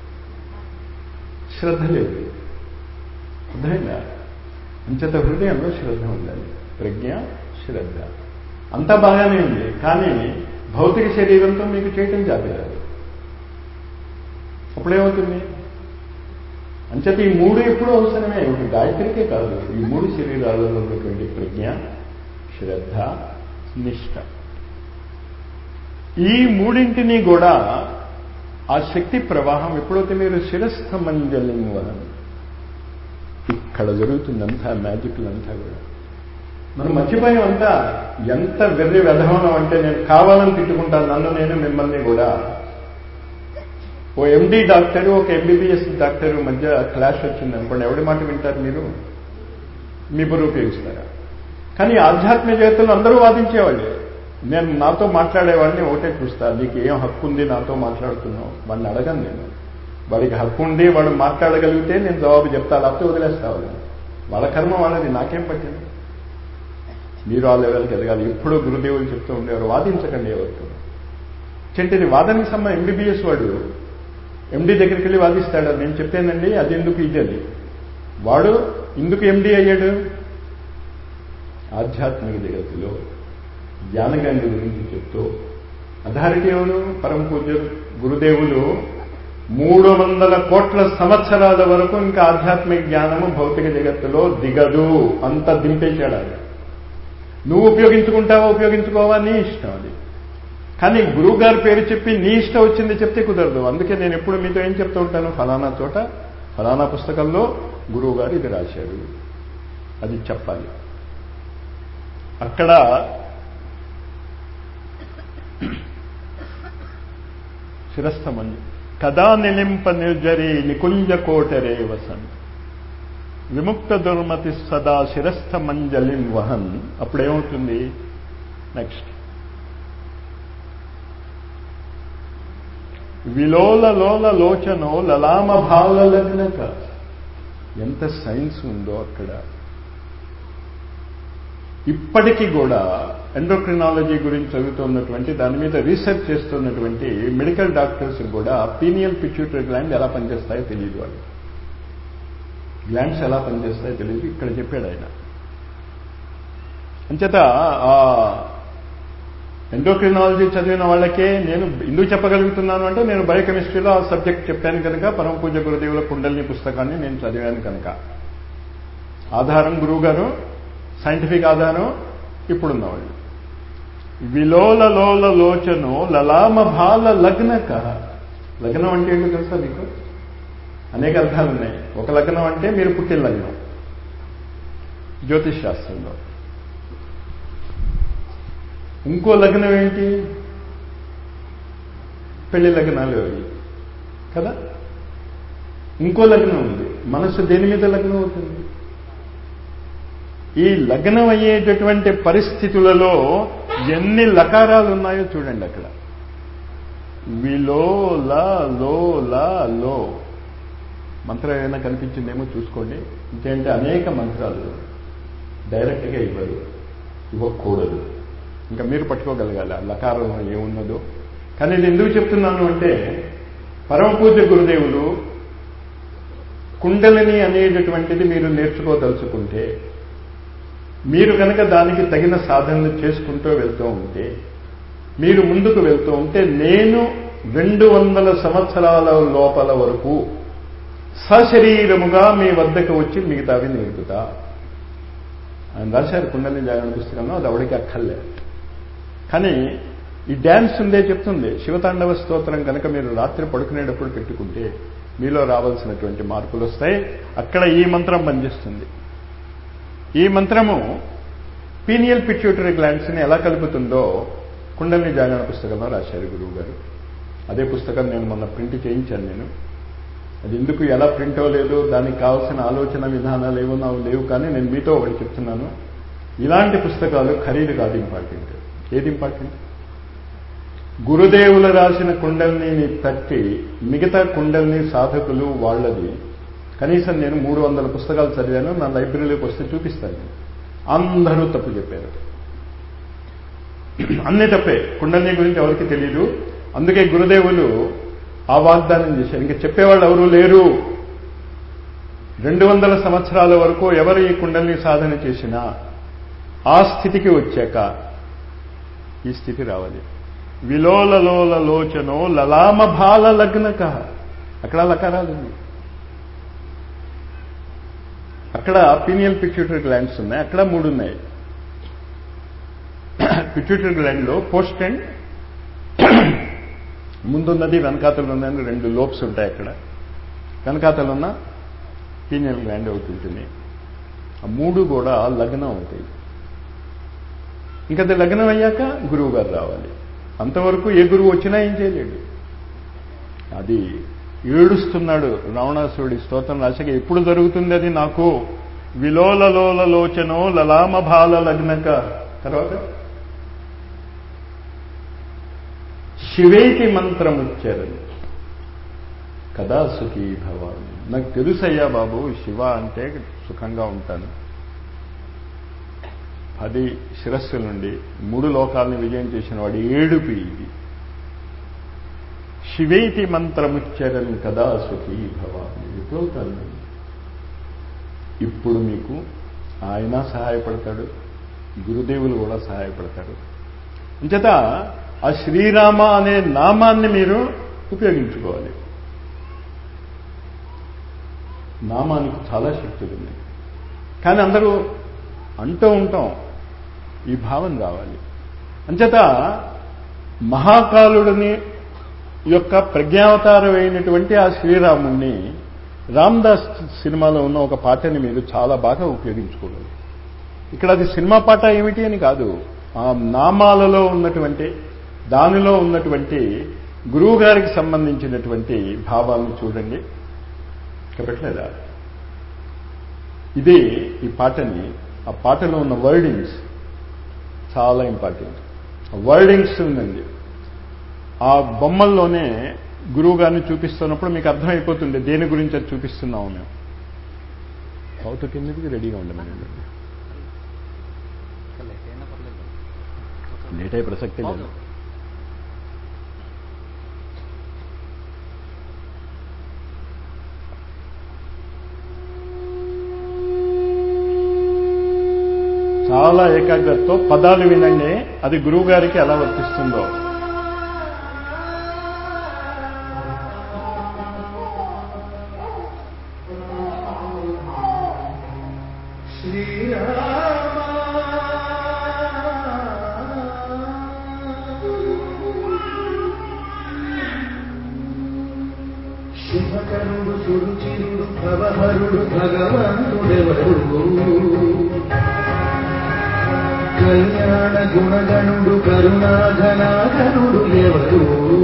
శ్రద్ధ లేదు అర్థమైందా అంచేత హృదయంలో శ్రద్ధ ఉండాలి ప్రజ్ఞ శ్రద్ధ అంతా బాగానే ఉంది కానీ భౌతిక శరీరంతో మీకు చేయటం జాబిరాదు అప్పుడేమవుతుంది అంచేత ఈ మూడు ఎప్పుడూ అవసరమే ఒక గాయత్రికే కాదు ఈ మూడు శరీరాలలో ఉన్నటువంటి ప్రజ్ఞ శ్రద్ధ నిష్ఠ ఈ మూడింటిని కూడా ఆ శక్తి ప్రవాహం ఎప్పుడైతే మీరు శిరస్థ మంజలిం వలన ఇక్కడ జరుగుతుందంతా మ్యాజిక్లంతా కూడా మనం మర్చిపోయాం అంతా ఎంత వెర్రి వెధవనం అంటే నేను కావాలని తిట్టుకుంటాను నన్ను నేను మిమ్మల్ని కూడా ఓ ఎండి డాక్టరు ఒక ఎంబీబీఎస్ డాక్టరు మధ్య క్లాష్ వచ్చింది అనుకోండి ఎవడి మాట వింటారు మీరు మీ బుర్ర ఉపయోగిస్తారా కానీ ఆధ్యాత్మిక జగత్తులు అందరూ వాదించేవాళ్ళే నేను నాతో మాట్లాడేవాడిని ఒకటే చూస్తా నీకు ఏం హక్కు ఉంది నాతో మాట్లాడుతున్నావు వాడిని అడగను నేను వాడికి హక్కు ఉండి వాడు మాట్లాడగలిగితే నేను జవాబు చెప్తా లేకపోతే వదిలేస్తా వాళ్ళని వాళ్ళ కర్మ వాళ్ళది నాకేం పట్టింది మీరు ఆ లెవెల్కి ఎదగాలి ఎప్పుడూ గురుదేవులు చెప్తూ ఉండేవారు వాదించకండి ఎవరితో చెంటిది వాదనకి సంబంధం ఎంబీబీఎస్ వాడు ఎండి దగ్గరికి వెళ్ళి వాదిస్తాడు నేను చెప్పానండి అది ఎందుకు ఇది అని వాడు ఎందుకు ఎండి అయ్యాడు ఆధ్యాత్మిక జగత్తులో జ్ఞానగండి గురించి చెప్తూ అథారిటీ ఎవరు పరమ పూజ్య గురుదేవులు మూడు వందల కోట్ల సంవత్సరాల వరకు ఇంకా ఆధ్యాత్మిక జ్ఞానము భౌతిక జగత్తులో దిగదు అంత దింపేశాడు ఆయన నువ్వు ఉపయోగించుకుంటావా ఉపయోగించుకోవా నీ ఇష్టం అది కానీ గురువు గారి పేరు చెప్పి నీ ఇష్టం వచ్చింది చెప్తే కుదరదు అందుకే నేను ఎప్పుడు మీతో ఏం చెప్తూ ఉంటాను ఫలానా చోట ఫలానా పుస్తకంలో గురువు గారు ఇది రాశారు అది చెప్పాలి అక్కడ శిరస్థమని కదా నిలింప నిర్జరి నికుంజ కోటరే వసన్ విముక్త దుర్మతి సదా శిరస్థ మంజలిం వహన్ అప్పుడేమవుతుంది నెక్స్ట్ విలోల లోల లోచనో లలామ భాల లగ్నక ఎంత సైన్స్ ఉందో అక్కడ ఇప్పటికీ కూడా ఎండోక్రినాలజీ గురించి చదువుతున్నటువంటి దాని మీద రీసెర్చ్ చేస్తున్నటువంటి మెడికల్ డాక్టర్స్ కూడా పీనియల్ పిచ్యూటరీ గ్లాండ్ ఎలా పనిచేస్తాయో తెలియదు వాళ్ళు గ్లాండ్స్ ఎలా పనిచేస్తాయో తెలియదు ఇక్కడ చెప్పాడు ఆయన అంచేత ఆ ఎండోక్రినాలజీ చదివిన వాళ్ళకే నేను ఎందుకు చెప్పగలుగుతున్నాను అంటే నేను బయోకెమిస్ట్రీలో ఆ సబ్జెక్ట్ చెప్పాను కనుక పరమ పూజ గురుదేవుల కుండలిని పుస్తకాన్ని నేను చదివాను కనుక ఆధారం గురువు గారు సైంటిఫిక్ ఆధారం ఇప్పుడున్న వాళ్ళు విలోల లోల లోచను లలామ భాల లగ్నక లగ్నం అంటే ఏంటో తెలుసా మీకు అనేక అర్థాలు ఉన్నాయి ఒక లగ్నం అంటే మీరు పుట్టిన లగ్నం జ్యోతిష్ శాస్త్రంలో ఇంకో లగ్నం ఏంటి పెళ్లి లగ్నాలు అవి కదా ఇంకో లగ్నం ఉంది మనసు దేని మీద లగ్నం అవుతుంది ఈ లగ్నం అయ్యేటటువంటి పరిస్థితులలో ఎన్ని లకారాలు ఉన్నాయో చూడండి అక్కడ విలో లా లో లా లో మంత్రం ఏమైనా కనిపించిందేమో చూసుకోండి ఇంకేంటే అనేక మంత్రాలు డైరెక్ట్గా ఇవ్వరు ఇవ్వకూడదు ఇంకా మీరు పట్టుకోగలగాలి ఆ లకారం ఏమున్నదో కానీ నేను ఎందుకు చెప్తున్నాను అంటే పరమ పూజ గురుదేవులు కుండలిని అనేటటువంటిది మీరు నేర్చుకోదలుచుకుంటే మీరు కనుక దానికి తగిన సాధనలు చేసుకుంటూ వెళ్తూ ఉంటే మీరు ముందుకు వెళ్తూ ఉంటే నేను రెండు వందల సంవత్సరాల లోపల వరకు సశరీరముగా మీ వద్దకు వచ్చి మిగతావి నేర్పుతా ఆయన రాశారు కుండలిని జాగరణ పుస్తకంలో అది అవడికి అక్కర్లే కానీ ఈ డ్యాన్స్ ఉందే చెప్తుంది శివతాండవ స్తోత్రం కనుక మీరు రాత్రి పడుకునేటప్పుడు పెట్టుకుంటే మీలో రావాల్సినటువంటి మార్పులు వస్తాయి అక్కడ ఈ మంత్రం పనిచేస్తుంది ఈ మంత్రము పీనియల్ పిట్యూటరీ గ్లాండ్స్ని ఎలా కలుపుతుందో కుండలిని జాగరణ పుస్తకంలో రాశారు గురువు గారు అదే పుస్తకం నేను మొన్న ప్రింట్ చేయించాను నేను అది ఎందుకు ఎలా ప్రింట్ అవ్వలేదు దానికి కావాల్సిన ఆలోచన విధానాలు ఏవో నాకు లేవు కానీ నేను మీతో ఒకటి చెప్తున్నాను ఇలాంటి పుస్తకాలు ఖరీదు కాదు ఇంపార్టెంట్ ఏది ఇంపార్టెంట్ గురుదేవులు రాసిన కుండల్ని తట్టి మిగతా కుండల్ని సాధకులు వాళ్ళది కనీసం నేను మూడు వందల పుస్తకాలు చదివాను నా లైబ్రరీలోకి వస్తే చూపిస్తాను నేను. అందరూ తప్పు చెప్పారు అన్నీ తప్పే కుండలిని గురించి ఎవరికి తెలియదు అందుకే గురుదేవులు ఆ వాగ్దానం చేశారు ఇంకా చెప్పేవాళ్ళు ఎవరూ లేరు రెండు వందల సంవత్సరాల వరకు ఎవరు ఈ కుండలిని సాధన చేసినా ఆ స్థితికి వచ్చాక ఈ స్థితి రావాలి విలోలలోల లోచనో లలామ భాల లగ్నక అక్కడ లకారాలు ఉన్నాయి అక్కడ పీనియల్ పిట్యూటరీ గ్లాండ్స్ ఉన్నాయి అక్కడ మూడు ఉన్నాయి పిట్యూటరీ గ్లాండ్ లో పోస్ట్ అండ్ ముందున్నది వెనకాతలు ఉన్నది రెండు లోబ్స్ ఉంటాయి అక్కడ వెనకాతలు ఉన్న పీనియల్ గ్లాండ్ ఒకటి ఉంటుంది ఆ మూడు కూడా లగ్నం అవుతాయి ఇంకా అది లగ్నం అయ్యాక గురువు గారు రావాలి అంతవరకు ఏ గురువు వచ్చినా ఏం చేయలేడు అది ఏడుస్తున్నాడు రావణాసురుడి స్తోత్రం రాశాక ఎప్పుడు జరుగుతుంది అది నాకు విలోలలోల లోచనో లలామ భాల లగ్నక తర్వాత శివేతి మంత్రముచ్చారని కదా సుఖీ భవాని నాకు తెలుసయ్యా బాబు శివ అంటే సుఖంగా ఉంటాను పది శిరస్సు నుండి మూడు లోకాలను విజయం చేసిన వాడి ఏడుపు ఇది శివేతి మంత్రముచ్చరన్ కదా సుఖీ భవాని ఎప్పుడవుతాను ఇప్పుడు మీకు ఆయన సహాయపడతాడు గురుదేవులు కూడా సహాయపడతాడు అంచేత ఆ శ్రీరామ అనే నామాన్ని మీరు ఉపయోగించుకోవాలి నామానికి చాలా శక్తులు ఉన్నాయి కానీ అందరూ అంటూ ఉంటాం ఈ భావం రావాలి అంచేత మహాకాలుడిని యొక్క ప్రజ్ఞావతారమైనటువంటి ఆ శ్రీరాముణ్ణి రామ్దాస్ సినిమాలో ఉన్న ఒక పాటని మీరు చాలా బాగా ఉపయోగించుకోగలరు ఇక్కడ అది సినిమా పాట ఏమిటి అని కాదు ఆ నామాలలో ఉన్నటువంటి దానిలో ఉన్నటువంటి గురువు గారికి సంబంధించినటువంటి భావాలను చూడండి ఇక్కడ పెట్టలేదా ఇది ఈ పాటని ఆ పాటలో ఉన్న వర్డింగ్స్ చాలా ఇంపార్టెంట్ వర్డింగ్స్ ఉందండి ఆ బొమ్మల్లోనే గురువు గారిని చూపిస్తున్నప్పుడు మీకు అర్థమైపోతుంది దేని గురించి అది చూపిస్తున్నాము మేము అవుతూ కిందకి రెడీగా ఉండమని లేట్ అయ్యే ప్రసక్తే లేదు చాలా ఏకాగ్రతతో పదాలు వినండి అది గురువు గారికి ఎలా వర్తిస్తుందో శుభకరుడు సురుచిరుడు భవహరుడు భగవంతుడెవరు కళ్యాణ గుణగణుడు కరుణాఘనాఘనుడు ఎవరు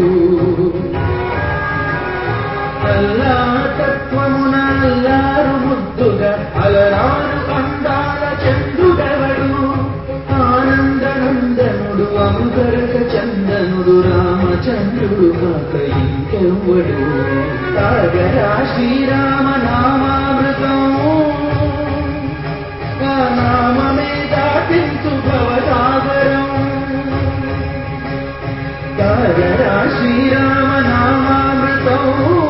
అల్లా తత్వమున అల్లారు ముద్దుగా అలరారు అందాల చంద్రుడెవడు ఆనందనందనుడు అముకరక చందనుడు రామచంద్రుడు కాక ఇంకెవ్వడు తాగరా శ్రీరామ నామామృతం ఆ నామమే దాటించు భవసాగరం తాగరా శ్రీరామ నామామృతం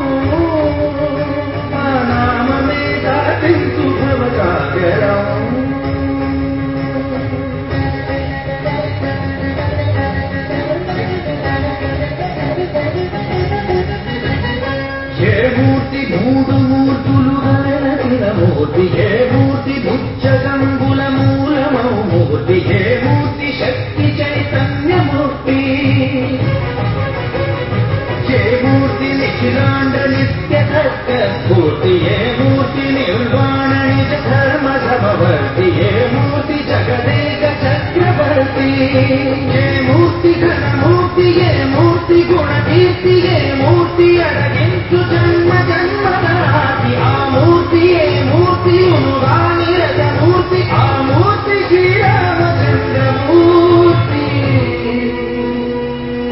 ఆ నామమే దాటించు భవసాగరం ఏ మూర్తి మూడు మూర్తుల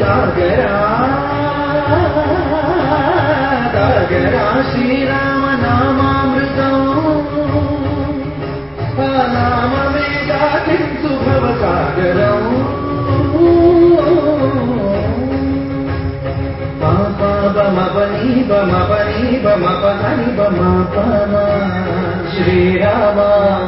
సాగరా సాగరా శ్రీరామ నామామృతం ఆ నామమే దాటించు భవ సాగరం బమపని బమపని బమపని బమపమ శ్రీరామ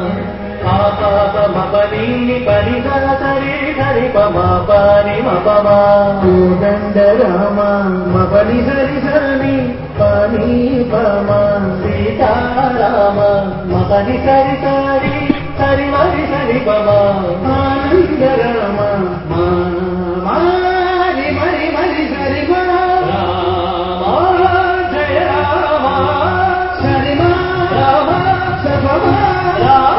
మపని పని సరి సరి పని మపమా కోదండ రామ మపని సరి సరి పని పమ సీతారామ మపని సరి సరి సరి మరి సరి పమా ఆనంద రామ మారి మరి మరి సరి మా రామ జయ రామ సరి మా రామ సపమా రామ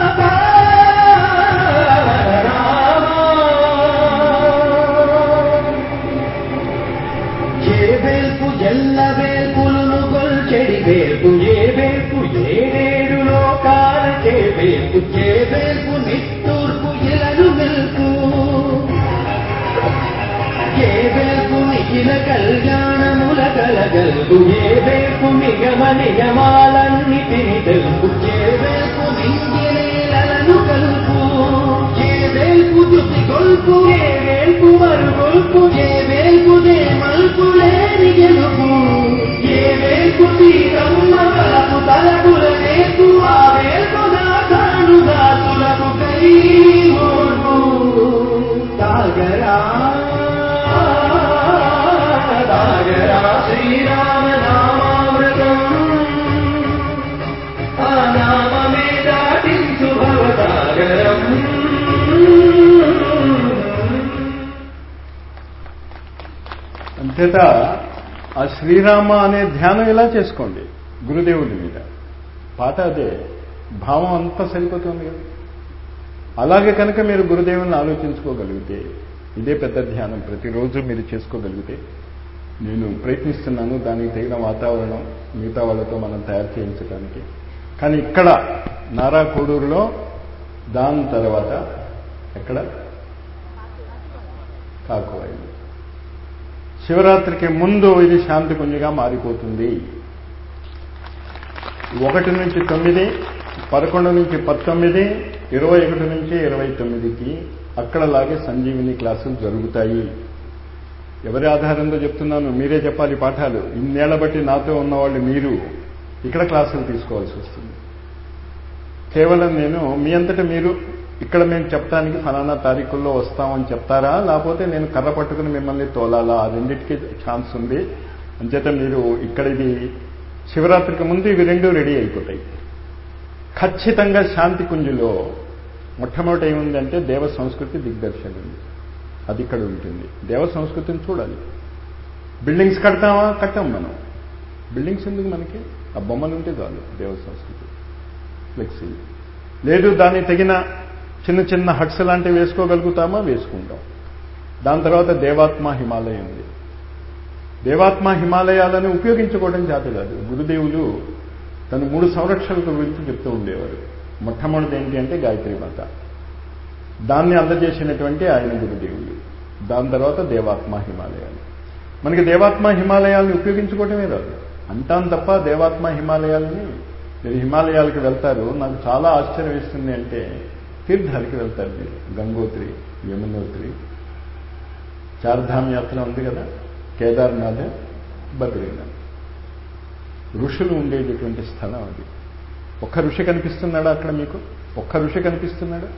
ఏ వేల్పు ఎల్ల వేల్పులను కొల్చెడి వేల్పు ఏ వేల్పు ఏడేడు లోకాలకే వేల్పు ఏ వేల్పు నిట్టూర్పు ఇలను వెల్పు ఏ వేల్పు మిగిల కళ్యాణముల కలగల్పు ఏ వేల్పు నిగమ నిగమాలన్నిటిని తెలుపు ఏ వేల్పు మింగినేలను కలుపు ఏ వేల్పు దుతి గొల్పు ఏ వేల్పు మరుగొల్పు ఏ వేల్పు దే మల్పు లేని గెలుపు ఏ వేల్పు తీరమ్మ కలపు తలపుల నేర్పు ఆ వేల్పు దాతాను దాతులకు కై ఓర్పు తాగరా తాగరా శ్రీరామ నామామృతం ఆ నామమే దాటించు భవసాగరం అంతేత ఆ శ్రీరామ అనే ధ్యానం ఇలా చేసుకోండి గురుదేవుడి మీద పాట అదే భావం అంతా సరిపోతుంది కదా అలాగే కనుక మీరు గురుదేవుని ఆలోచించుకోగలిగితే ఇదే పెద్ద ధ్యానం ప్రతిరోజు మీరు చేసుకోగలిగితే నేను ప్రయత్నిస్తున్నాను దానికి తగిన వాతావరణం మిగతా వాళ్ళతో మనం తయారు చేయించడానికి కానీ ఇక్కడ నారా కోడూరులో దాని తర్వాత ఎక్కడ కాకువైంది శివరాత్రికి ముందు ఇది శాంతి కుంజిగా మారిపోతుంది ఒకటి నుంచి తొమ్మిది పదకొండు నుంచి పంతొమ్మిది ఇరవై ఒకటి నుంచి ఇరవై తొమ్మిదికి అక్కడలాగే సంజీవిని క్లాసులు జరుగుతాయి ఎవరి ఆధారంతో చెప్తున్నాను మీరే చెప్పాలి పాఠాలు ఇన్నేళ్ల బట్టి నాతో ఉన్నవాళ్ళు మీరు ఇక్కడ క్లాసులు తీసుకోవాల్సి వస్తుంది కేవలం నేను మీ అంతటా మీరు ఇక్కడ మేము చెప్తానికి ఫలానా తారీఖుల్లో వస్తామని చెప్తారా లేకపోతే నేను కర్ర పట్టుకుని మిమ్మల్ని తోలాలా ఆ రెండింటికి ఛాన్స్ ఉంది అంచేత మీరు ఇక్కడ ఇది శివరాత్రికి ముందు ఇవి రెండు రెడీ అయిపోతాయి ఖచ్చితంగా శాంతి కుంజులో మొట్టమొదటి ఏముందంటే దేవ సంస్కృతి దిగ్దర్శనం ఉంది అది ఇక్కడ ఉంటుంది దేవ సంస్కృతిని చూడాలి బిల్డింగ్స్ కడతామా కట్టాం మనం బిల్డింగ్స్ ఎందుకు మనకి ఆ బొమ్మలు ఉంటే చాలు దేవ సంస్కృతి ఫ్లెక్సీ లేదు దాన్ని తగిన చిన్న చిన్న హట్స్ లాంటివి వేసుకోగలుగుతామా వేసుకుంటాం దాని తర్వాత దేవాత్మ హిమాలయం ఉంది దేవాత్మ హిమాలయాలను ఉపయోగించుకోవడం చేత కాదు గురుదేవులు తను మూడు సంరక్షణల గురించి చెప్తూ ఉండేవారు మొట్టమొదటి ఏంటి అంటే గాయత్రి మాత దాన్ని అందజేసినటువంటి ఆయన గురుదేవులు దాని తర్వాత దేవాత్మ హిమాలయాలు మనకి దేవాత్మ హిమాలయాల్ని ఉపయోగించుకోవటమే రాదు అంటాం తప్ప దేవాత్మ హిమాలయాలని మీరు హిమాలయాలకు వెళ్తారు నాకు చాలా ఆశ్చర్యం వేస్తుంది అంటే తీర్థాలకి వెళ్తారు మీరు గంగోత్రి యమునోత్రి చార్ధామ్ యాత్ర ఉంది కదా కేదార్నాథ్ బద్రీనాథ్ ఋషులు ఉండేటటువంటి స్థలం అది ఒక్క ఋషి కనిపిస్తున్నాడా అక్కడ మీకు ఒక్క ఋషి కనిపిస్తున్నాడా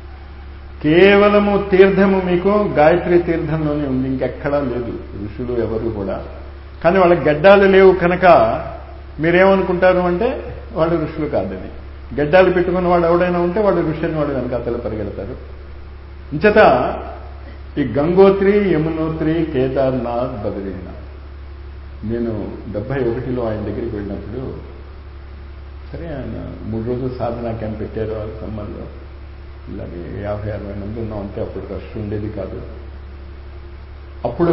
కేవలము తీర్థము మీకు గాయత్రి తీర్థంలోనే ఉంది ఇంకెక్కడా లేదు ఋషులు ఎవరు కూడా కానీ వాళ్ళకి గడ్డాలు లేవు కనుక మీరేమనుకుంటారు అంటే వాళ్ళు ఋషులు కాదని గడ్డాలు పెట్టుకున్న వాడు ఎవడైనా ఉంటే వాడు ఋషి అని వాడు వెనకాతలు పరిగెడతారు ఇంచట ఈ గంగోత్రి యమునోత్రి కేదార్నాథ్ బద్రీనాథ్ నేను డెబ్బై ఒకటిలో ఆయన దగ్గరికి వెళ్ళినప్పుడు సరే ఆయన మూడు రోజులు సాధనా క్యాంప్ పెట్టారు ఆ సమ్మర్లో ఇలాగే యాభై అరవై మంది ఉన్నాం అంటే అప్పుడు రష్ ఉండేది కాదు అప్పుడు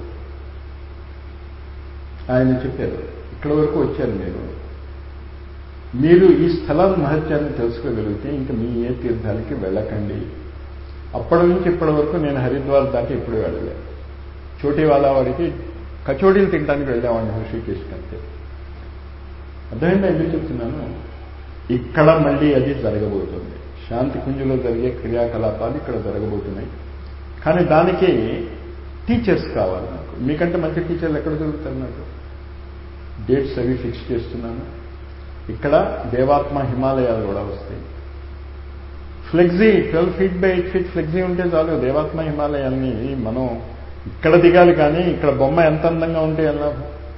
ఆయన చెప్పారు ఇక్కడ వరకు వచ్చారు మీరు మీరు ఈ స్థలం మహత్యాన్ని తెలుసుకోగలిగితే ఇంకా మీ ఏ తీర్థాలకి వెళ్ళకండి అప్పటి నుంచి ఇప్పటి వరకు నేను హరిద్వార్ దాకా ఎప్పుడు వెళ్ళలేదు చోటీ వాళ్ళ వాడికి కచోడీలు తినడానికి వెళ్ళామని హృషికేశ్కి అంతే అర్థమైందా ఎందుకు చెప్తున్నాను ఇక్కడ మళ్ళీ అది జరగబోతుంది శాంతి కుంజులో జరిగే క్రియాకలాపాలు ఇక్కడ జరగబోతున్నాయి కానీ దానికి టీచర్స్ కావాలి నాకు మీకంటే మంచి టీచర్లు ఎక్కడ దొరుకుతారు నాకు డేట్స్ అవి ఫిక్స్ చేస్తున్నాను ఇక్కడ దేవాత్మ హిమాలయాలు కూడా వస్తాయి flexi twelve feet by eight feet flexi ఉంటే చాలు దేవాత్మ హిమాలయాల్ని మనం ఇక్కడ దిగాలి కానీ ఇక్కడ బొమ్మ ఎంత అందంగా ఉంటే ఎలా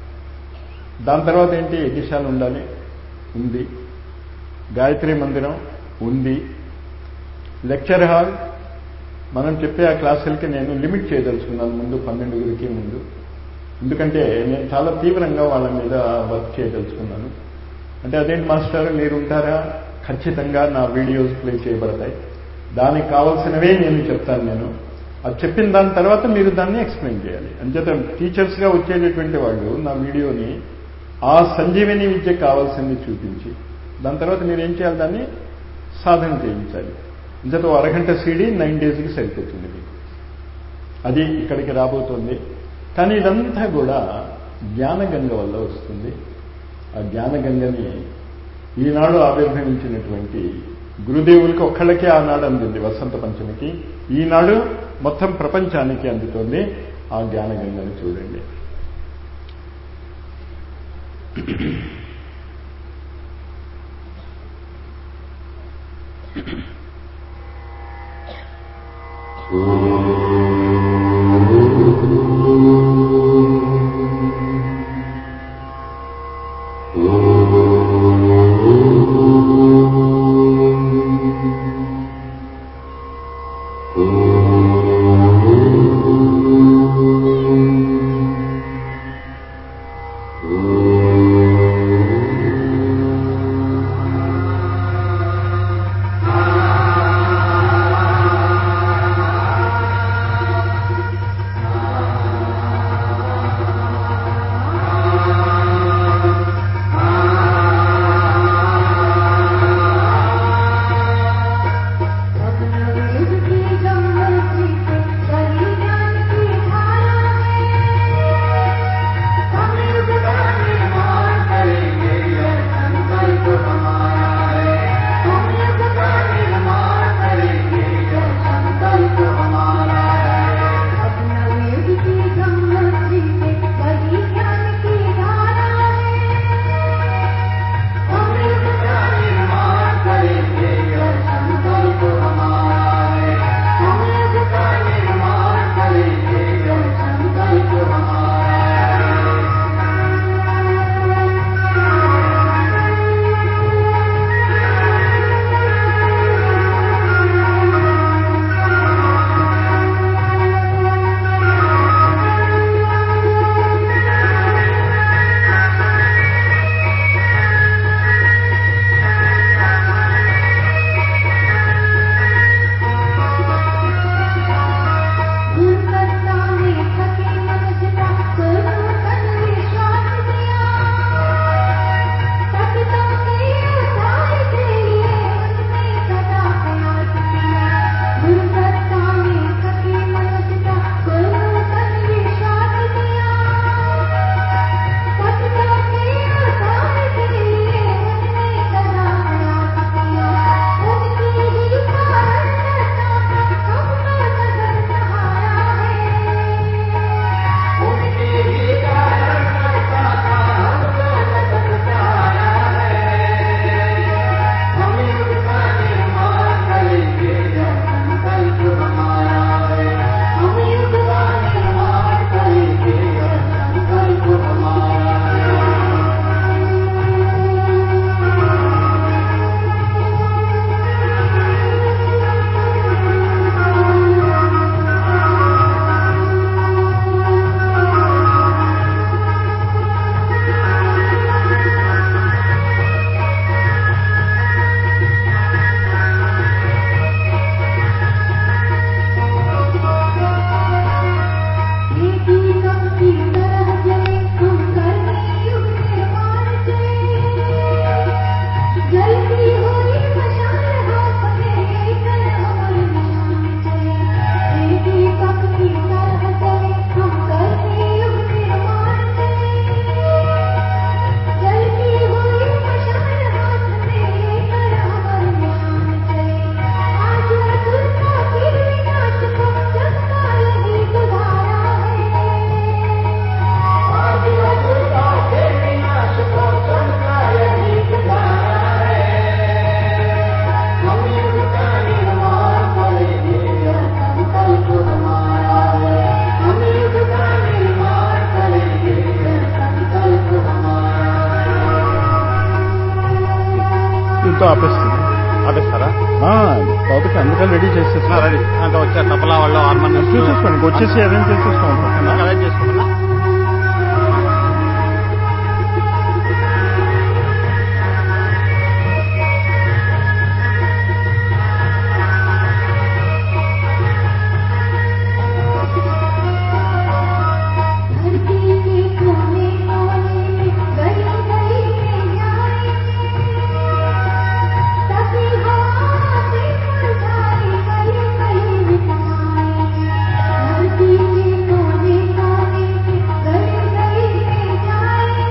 దాని తర్వాత ఏంటి యజ్ఞశాల ఉండాలి ఉంది గాయత్రి మందిరం ఉంది లెక్చర్ హాల్ మనం చెప్పే ఆ క్లాసులకి నేను లిమిట్ చేయదలుచుకున్నాను ముందు పన్నెండుగురికి ముందు ఎందుకంటే నేను చాలా తీవ్రంగా వాళ్ళ మీద వర్క్ చేయదలుచుకున్నాను అంటే అదేంటి మాస్టర్ మీరు ఉంటారా ఖచ్చితంగా నా వీడియోస్ ప్లే చేయబడతాయి దానికి కావాల్సినవే నేను చెప్తాను నేను అది చెప్పిన దాని తర్వాత మీరు దాన్ని ఎక్స్ప్లెయిన్ చేయాలి అంచేత టీచర్స్గా వచ్చేటటువంటి వాళ్ళు నా వీడియోని ఆ సంజీవిని విద్య కావాల్సింది చూపించి దాని తర్వాత మీరు ఏం చేయాలి దాన్ని సాధన చేయించాలి అంచేత ఓ అరగంట సీడీ నైన్ డేస్కి సరిపోతుంది మీకు అది ఇక్కడికి రాబోతోంది కానీ ఇదంతా కూడా జ్ఞానగంగ వల్ల వస్తుంది ఆ జ్ఞానగంగని ఈనాడు ఆవిర్భవించినటువంటి గురుదేవులకి ఒక్కళ్ళకే ఆనాడు అందింది వసంత పంచమికి ఈనాడు మొత్తం ప్రపంచానికి అందుతోంది ఆ జ్ఞానగంగని చూడండి ఆ దీంతో ఆపేస్తుంది ఆపేస్తారా ఆ, కాబట్టి అందుకని రెడీ చేసేస్తున్నా రెడీ అంత వచ్చారు తబలా వాళ్ళు హార్మోనియం చూసేసుకోండి వచ్చేసి అరేంజ్ చేసేసుకోండి పక్కన అరేంజ్ చేసుకుంటున్నా धरती के कोने कोने में गली गली में जाए सभी हवा से फुलझाए गली गली में समाए धरती के कोने कोने में गली गली में जाए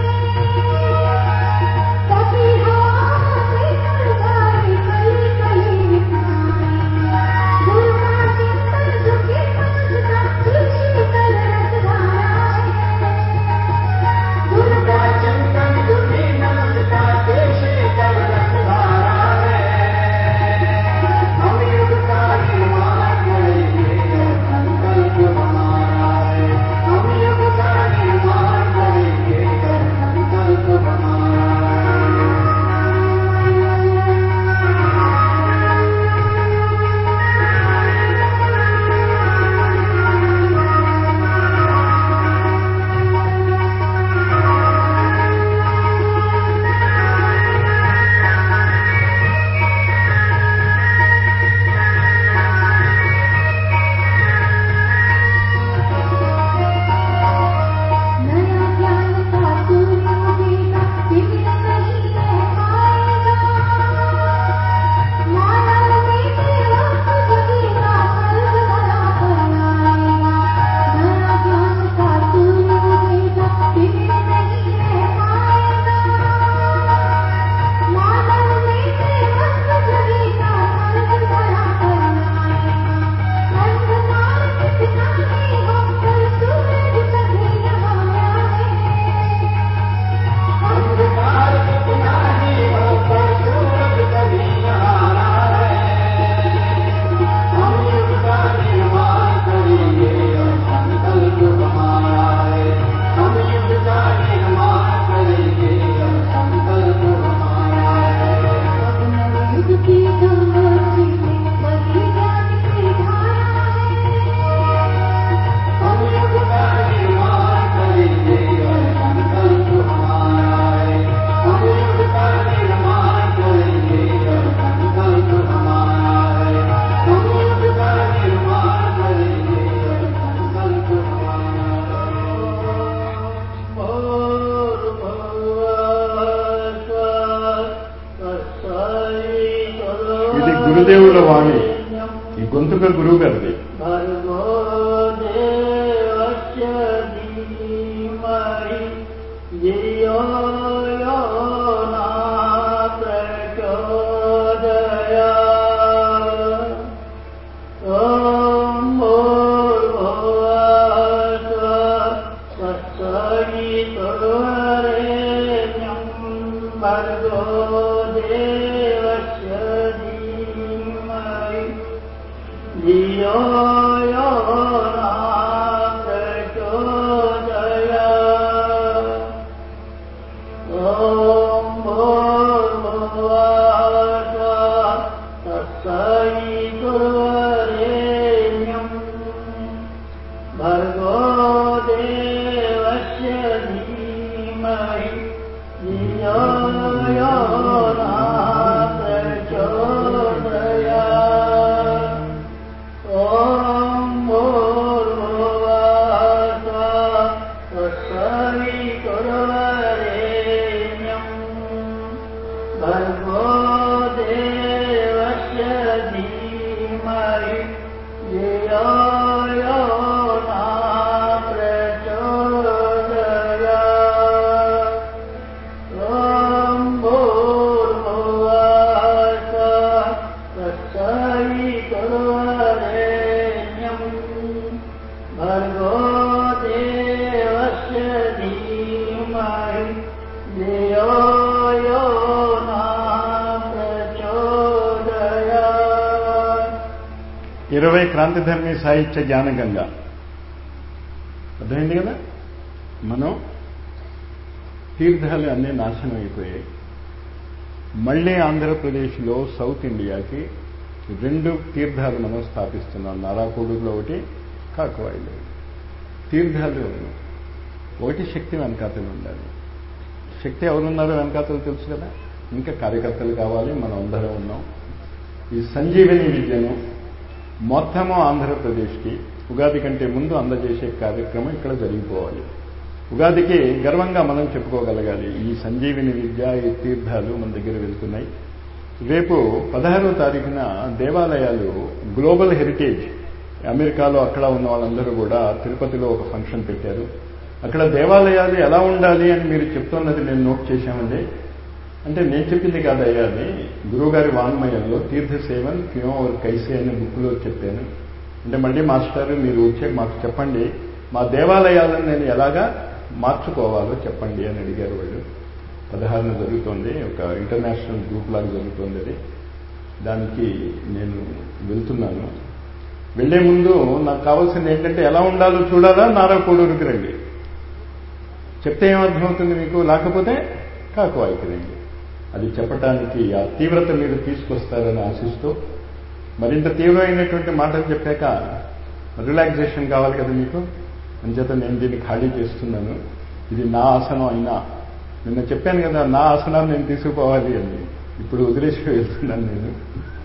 सभी हवा से फुलझाए गली गली में समाए गुरुमा चिंतन झुके मनुष्य का तुलसी तल रसधारा गुरुका चिंतन झुके मनुष्य का तुलसी तल रसधारा हम युग का निर्माण करेंगे संकल्प हमारा है हम युग का निर्माण करेंगे संकल्प हमारा है नया ज्ञान का सूर्य उगेगा दिन नहीं रह पाएगा मानव में वक्त जगेगा स्वर्ग धरा पर आएगा नया ज्ञान का सूर्य उगेगा दिन नहीं रह पाएगा मानव में वक्त जगेगा स्वर्ग धरा पर आएगा अंधकार कितनाही हो पर सूरज कभी यहाँ आए अंधकार कितनाही हो पर सूरज कभी यहाँ आए हम युग का निर्माण करेंगे और संकल्प हमारा है हम युग का निर्माण करेंगे और संकल्प हमारा है अब युग की गंगोत्री में बही ज्ञान की धारा है हम युग का निर्माण करेंगे और संकल्प हमारा है हम युग का निर्माण करेंगे और संकल्प हमारा है हम युग का निर्माण करेंगे और संकल्प हमारा ఇది గురుదేవుల వాణి ఈ గొంతుక గురువు గారిది భర్గో దేవస్య ధీమహి ధియో యో నా ప్రచోదయాత్. ఓం భూర్భువస్సుః తత్సవితుర్వరేణ్యం భర్గో దేవస్య ధీమహి ధియో యో నా ప్రచోదయాత్. ఓం భూర్భువస్సుః తత్సవితుర్వరేణ్యం భర్గో దేవస్య ధీమహి ధియో యో నా ప్రచోదయాత్. ఓం భూర్భువస్సుః తత్సవితుర్వరేణ్యం భర్గో దేవస్య ధీమహి ధియో యో నా ప్రచోదయాత్. ఓం భూర్భువస్సుః తత్సవితుర్వరేణ్యం భర్గో దేవస్య ధీమహి ధియో యో నా ప్రచోదయాత్. ఇరవై క్రాంతిధర్మి సాహిత్య జ్ఞానగంగా అర్థమైంది కదా మనం తీర్థాలు అన్నీ నాశనం అయిపోయాయి మళ్ళీ ఆంధ్రప్రదేశ్లో సౌత్ ఇండియాకి రెండు తీర్థాలు మనం స్థాపిస్తున్నాం నారాకోడూరులో ఒకటి కాకువాయిలో తీర్థాలు ఒకటి శక్తి వెనకాతలు ఉండాలి శక్తి ఎవరున్నారో వెనకాతలు తెలుసు కదా ఇంకా కార్యకర్తలు కావాలి మనం అందరం ఉన్నాం ఈ సంజీవని విద్యను మొత్తము ఆంధ్రప్రదేశ్కి ఉగాది కంటే ముందు అందజేసే కార్యక్రమం ఇక్కడ జరిగిపోవాలి ఉగాదికి గర్వంగా మనం చెప్పుకోగలగాలి ఈ సంజీవిని విద్య ఈ తీర్థాలు మన దగ్గర వెళ్తున్నాయి రేపు పదహారో తారీఖున దేవాలయాలు గ్లోబల్ హెరిటేజ్ అమెరికాలో అక్కడ ఉన్న వాళ్ళందరూ కూడా తిరుపతిలో ఒక ఫంక్షన్ పెట్టారు అక్కడ దేవాలయాలు ఎలా ఉండాలి అని మీరు చెప్తున్నది నేను నోట్ చేశామండి అంటే నేను చెప్పింది కాదయ్యా అది గురువుగారి వాంగ్మయంలో తీర్థ సేవన్ క్యో और కైసే అనే బుక్లో చెప్పాను అంటే మళ్ళీ మాస్టర్ మీరు వచ్చే మాకు చెప్పండి మా దేవాలయాలను నేను ఎలాగా మార్చుకోవాలో చెప్పండి అని అడిగారు వాళ్ళు పదహారున జరుగుతోంది ఒక ఇంటర్నేషనల్ గ్రూప్ లాగా జరుగుతోంది అది దానికి నేను వెళ్తున్నాను వెళ్లే ముందు నాకు కావాల్సింది ఏంటంటే ఎలా ఉండాలో చూడాలా నారా కోడూరుకి రండి చెప్తే ఏమర్థమవుతుంది మీకు లేకపోతే కాకువాయికి రండి అది చెప్పటానికి ఆ తీవ్రత మీరు తీసుకొస్తారని ఆశిస్తూ మరింత తీవ్రమైనటువంటి మాటలు చెప్పాక రిలాక్సేషన్ కావాలి కదా మీకు అంచేత నేను దీన్ని ఖాళీ చేస్తున్నాను ఇది నా ఆసనం అయినా నిన్న చెప్పాను కదా నా ఆసనాన్ని నేను తీసుకుపోవాలి అని ఇప్పుడు వదిలేసి వెళ్తున్నాను నేను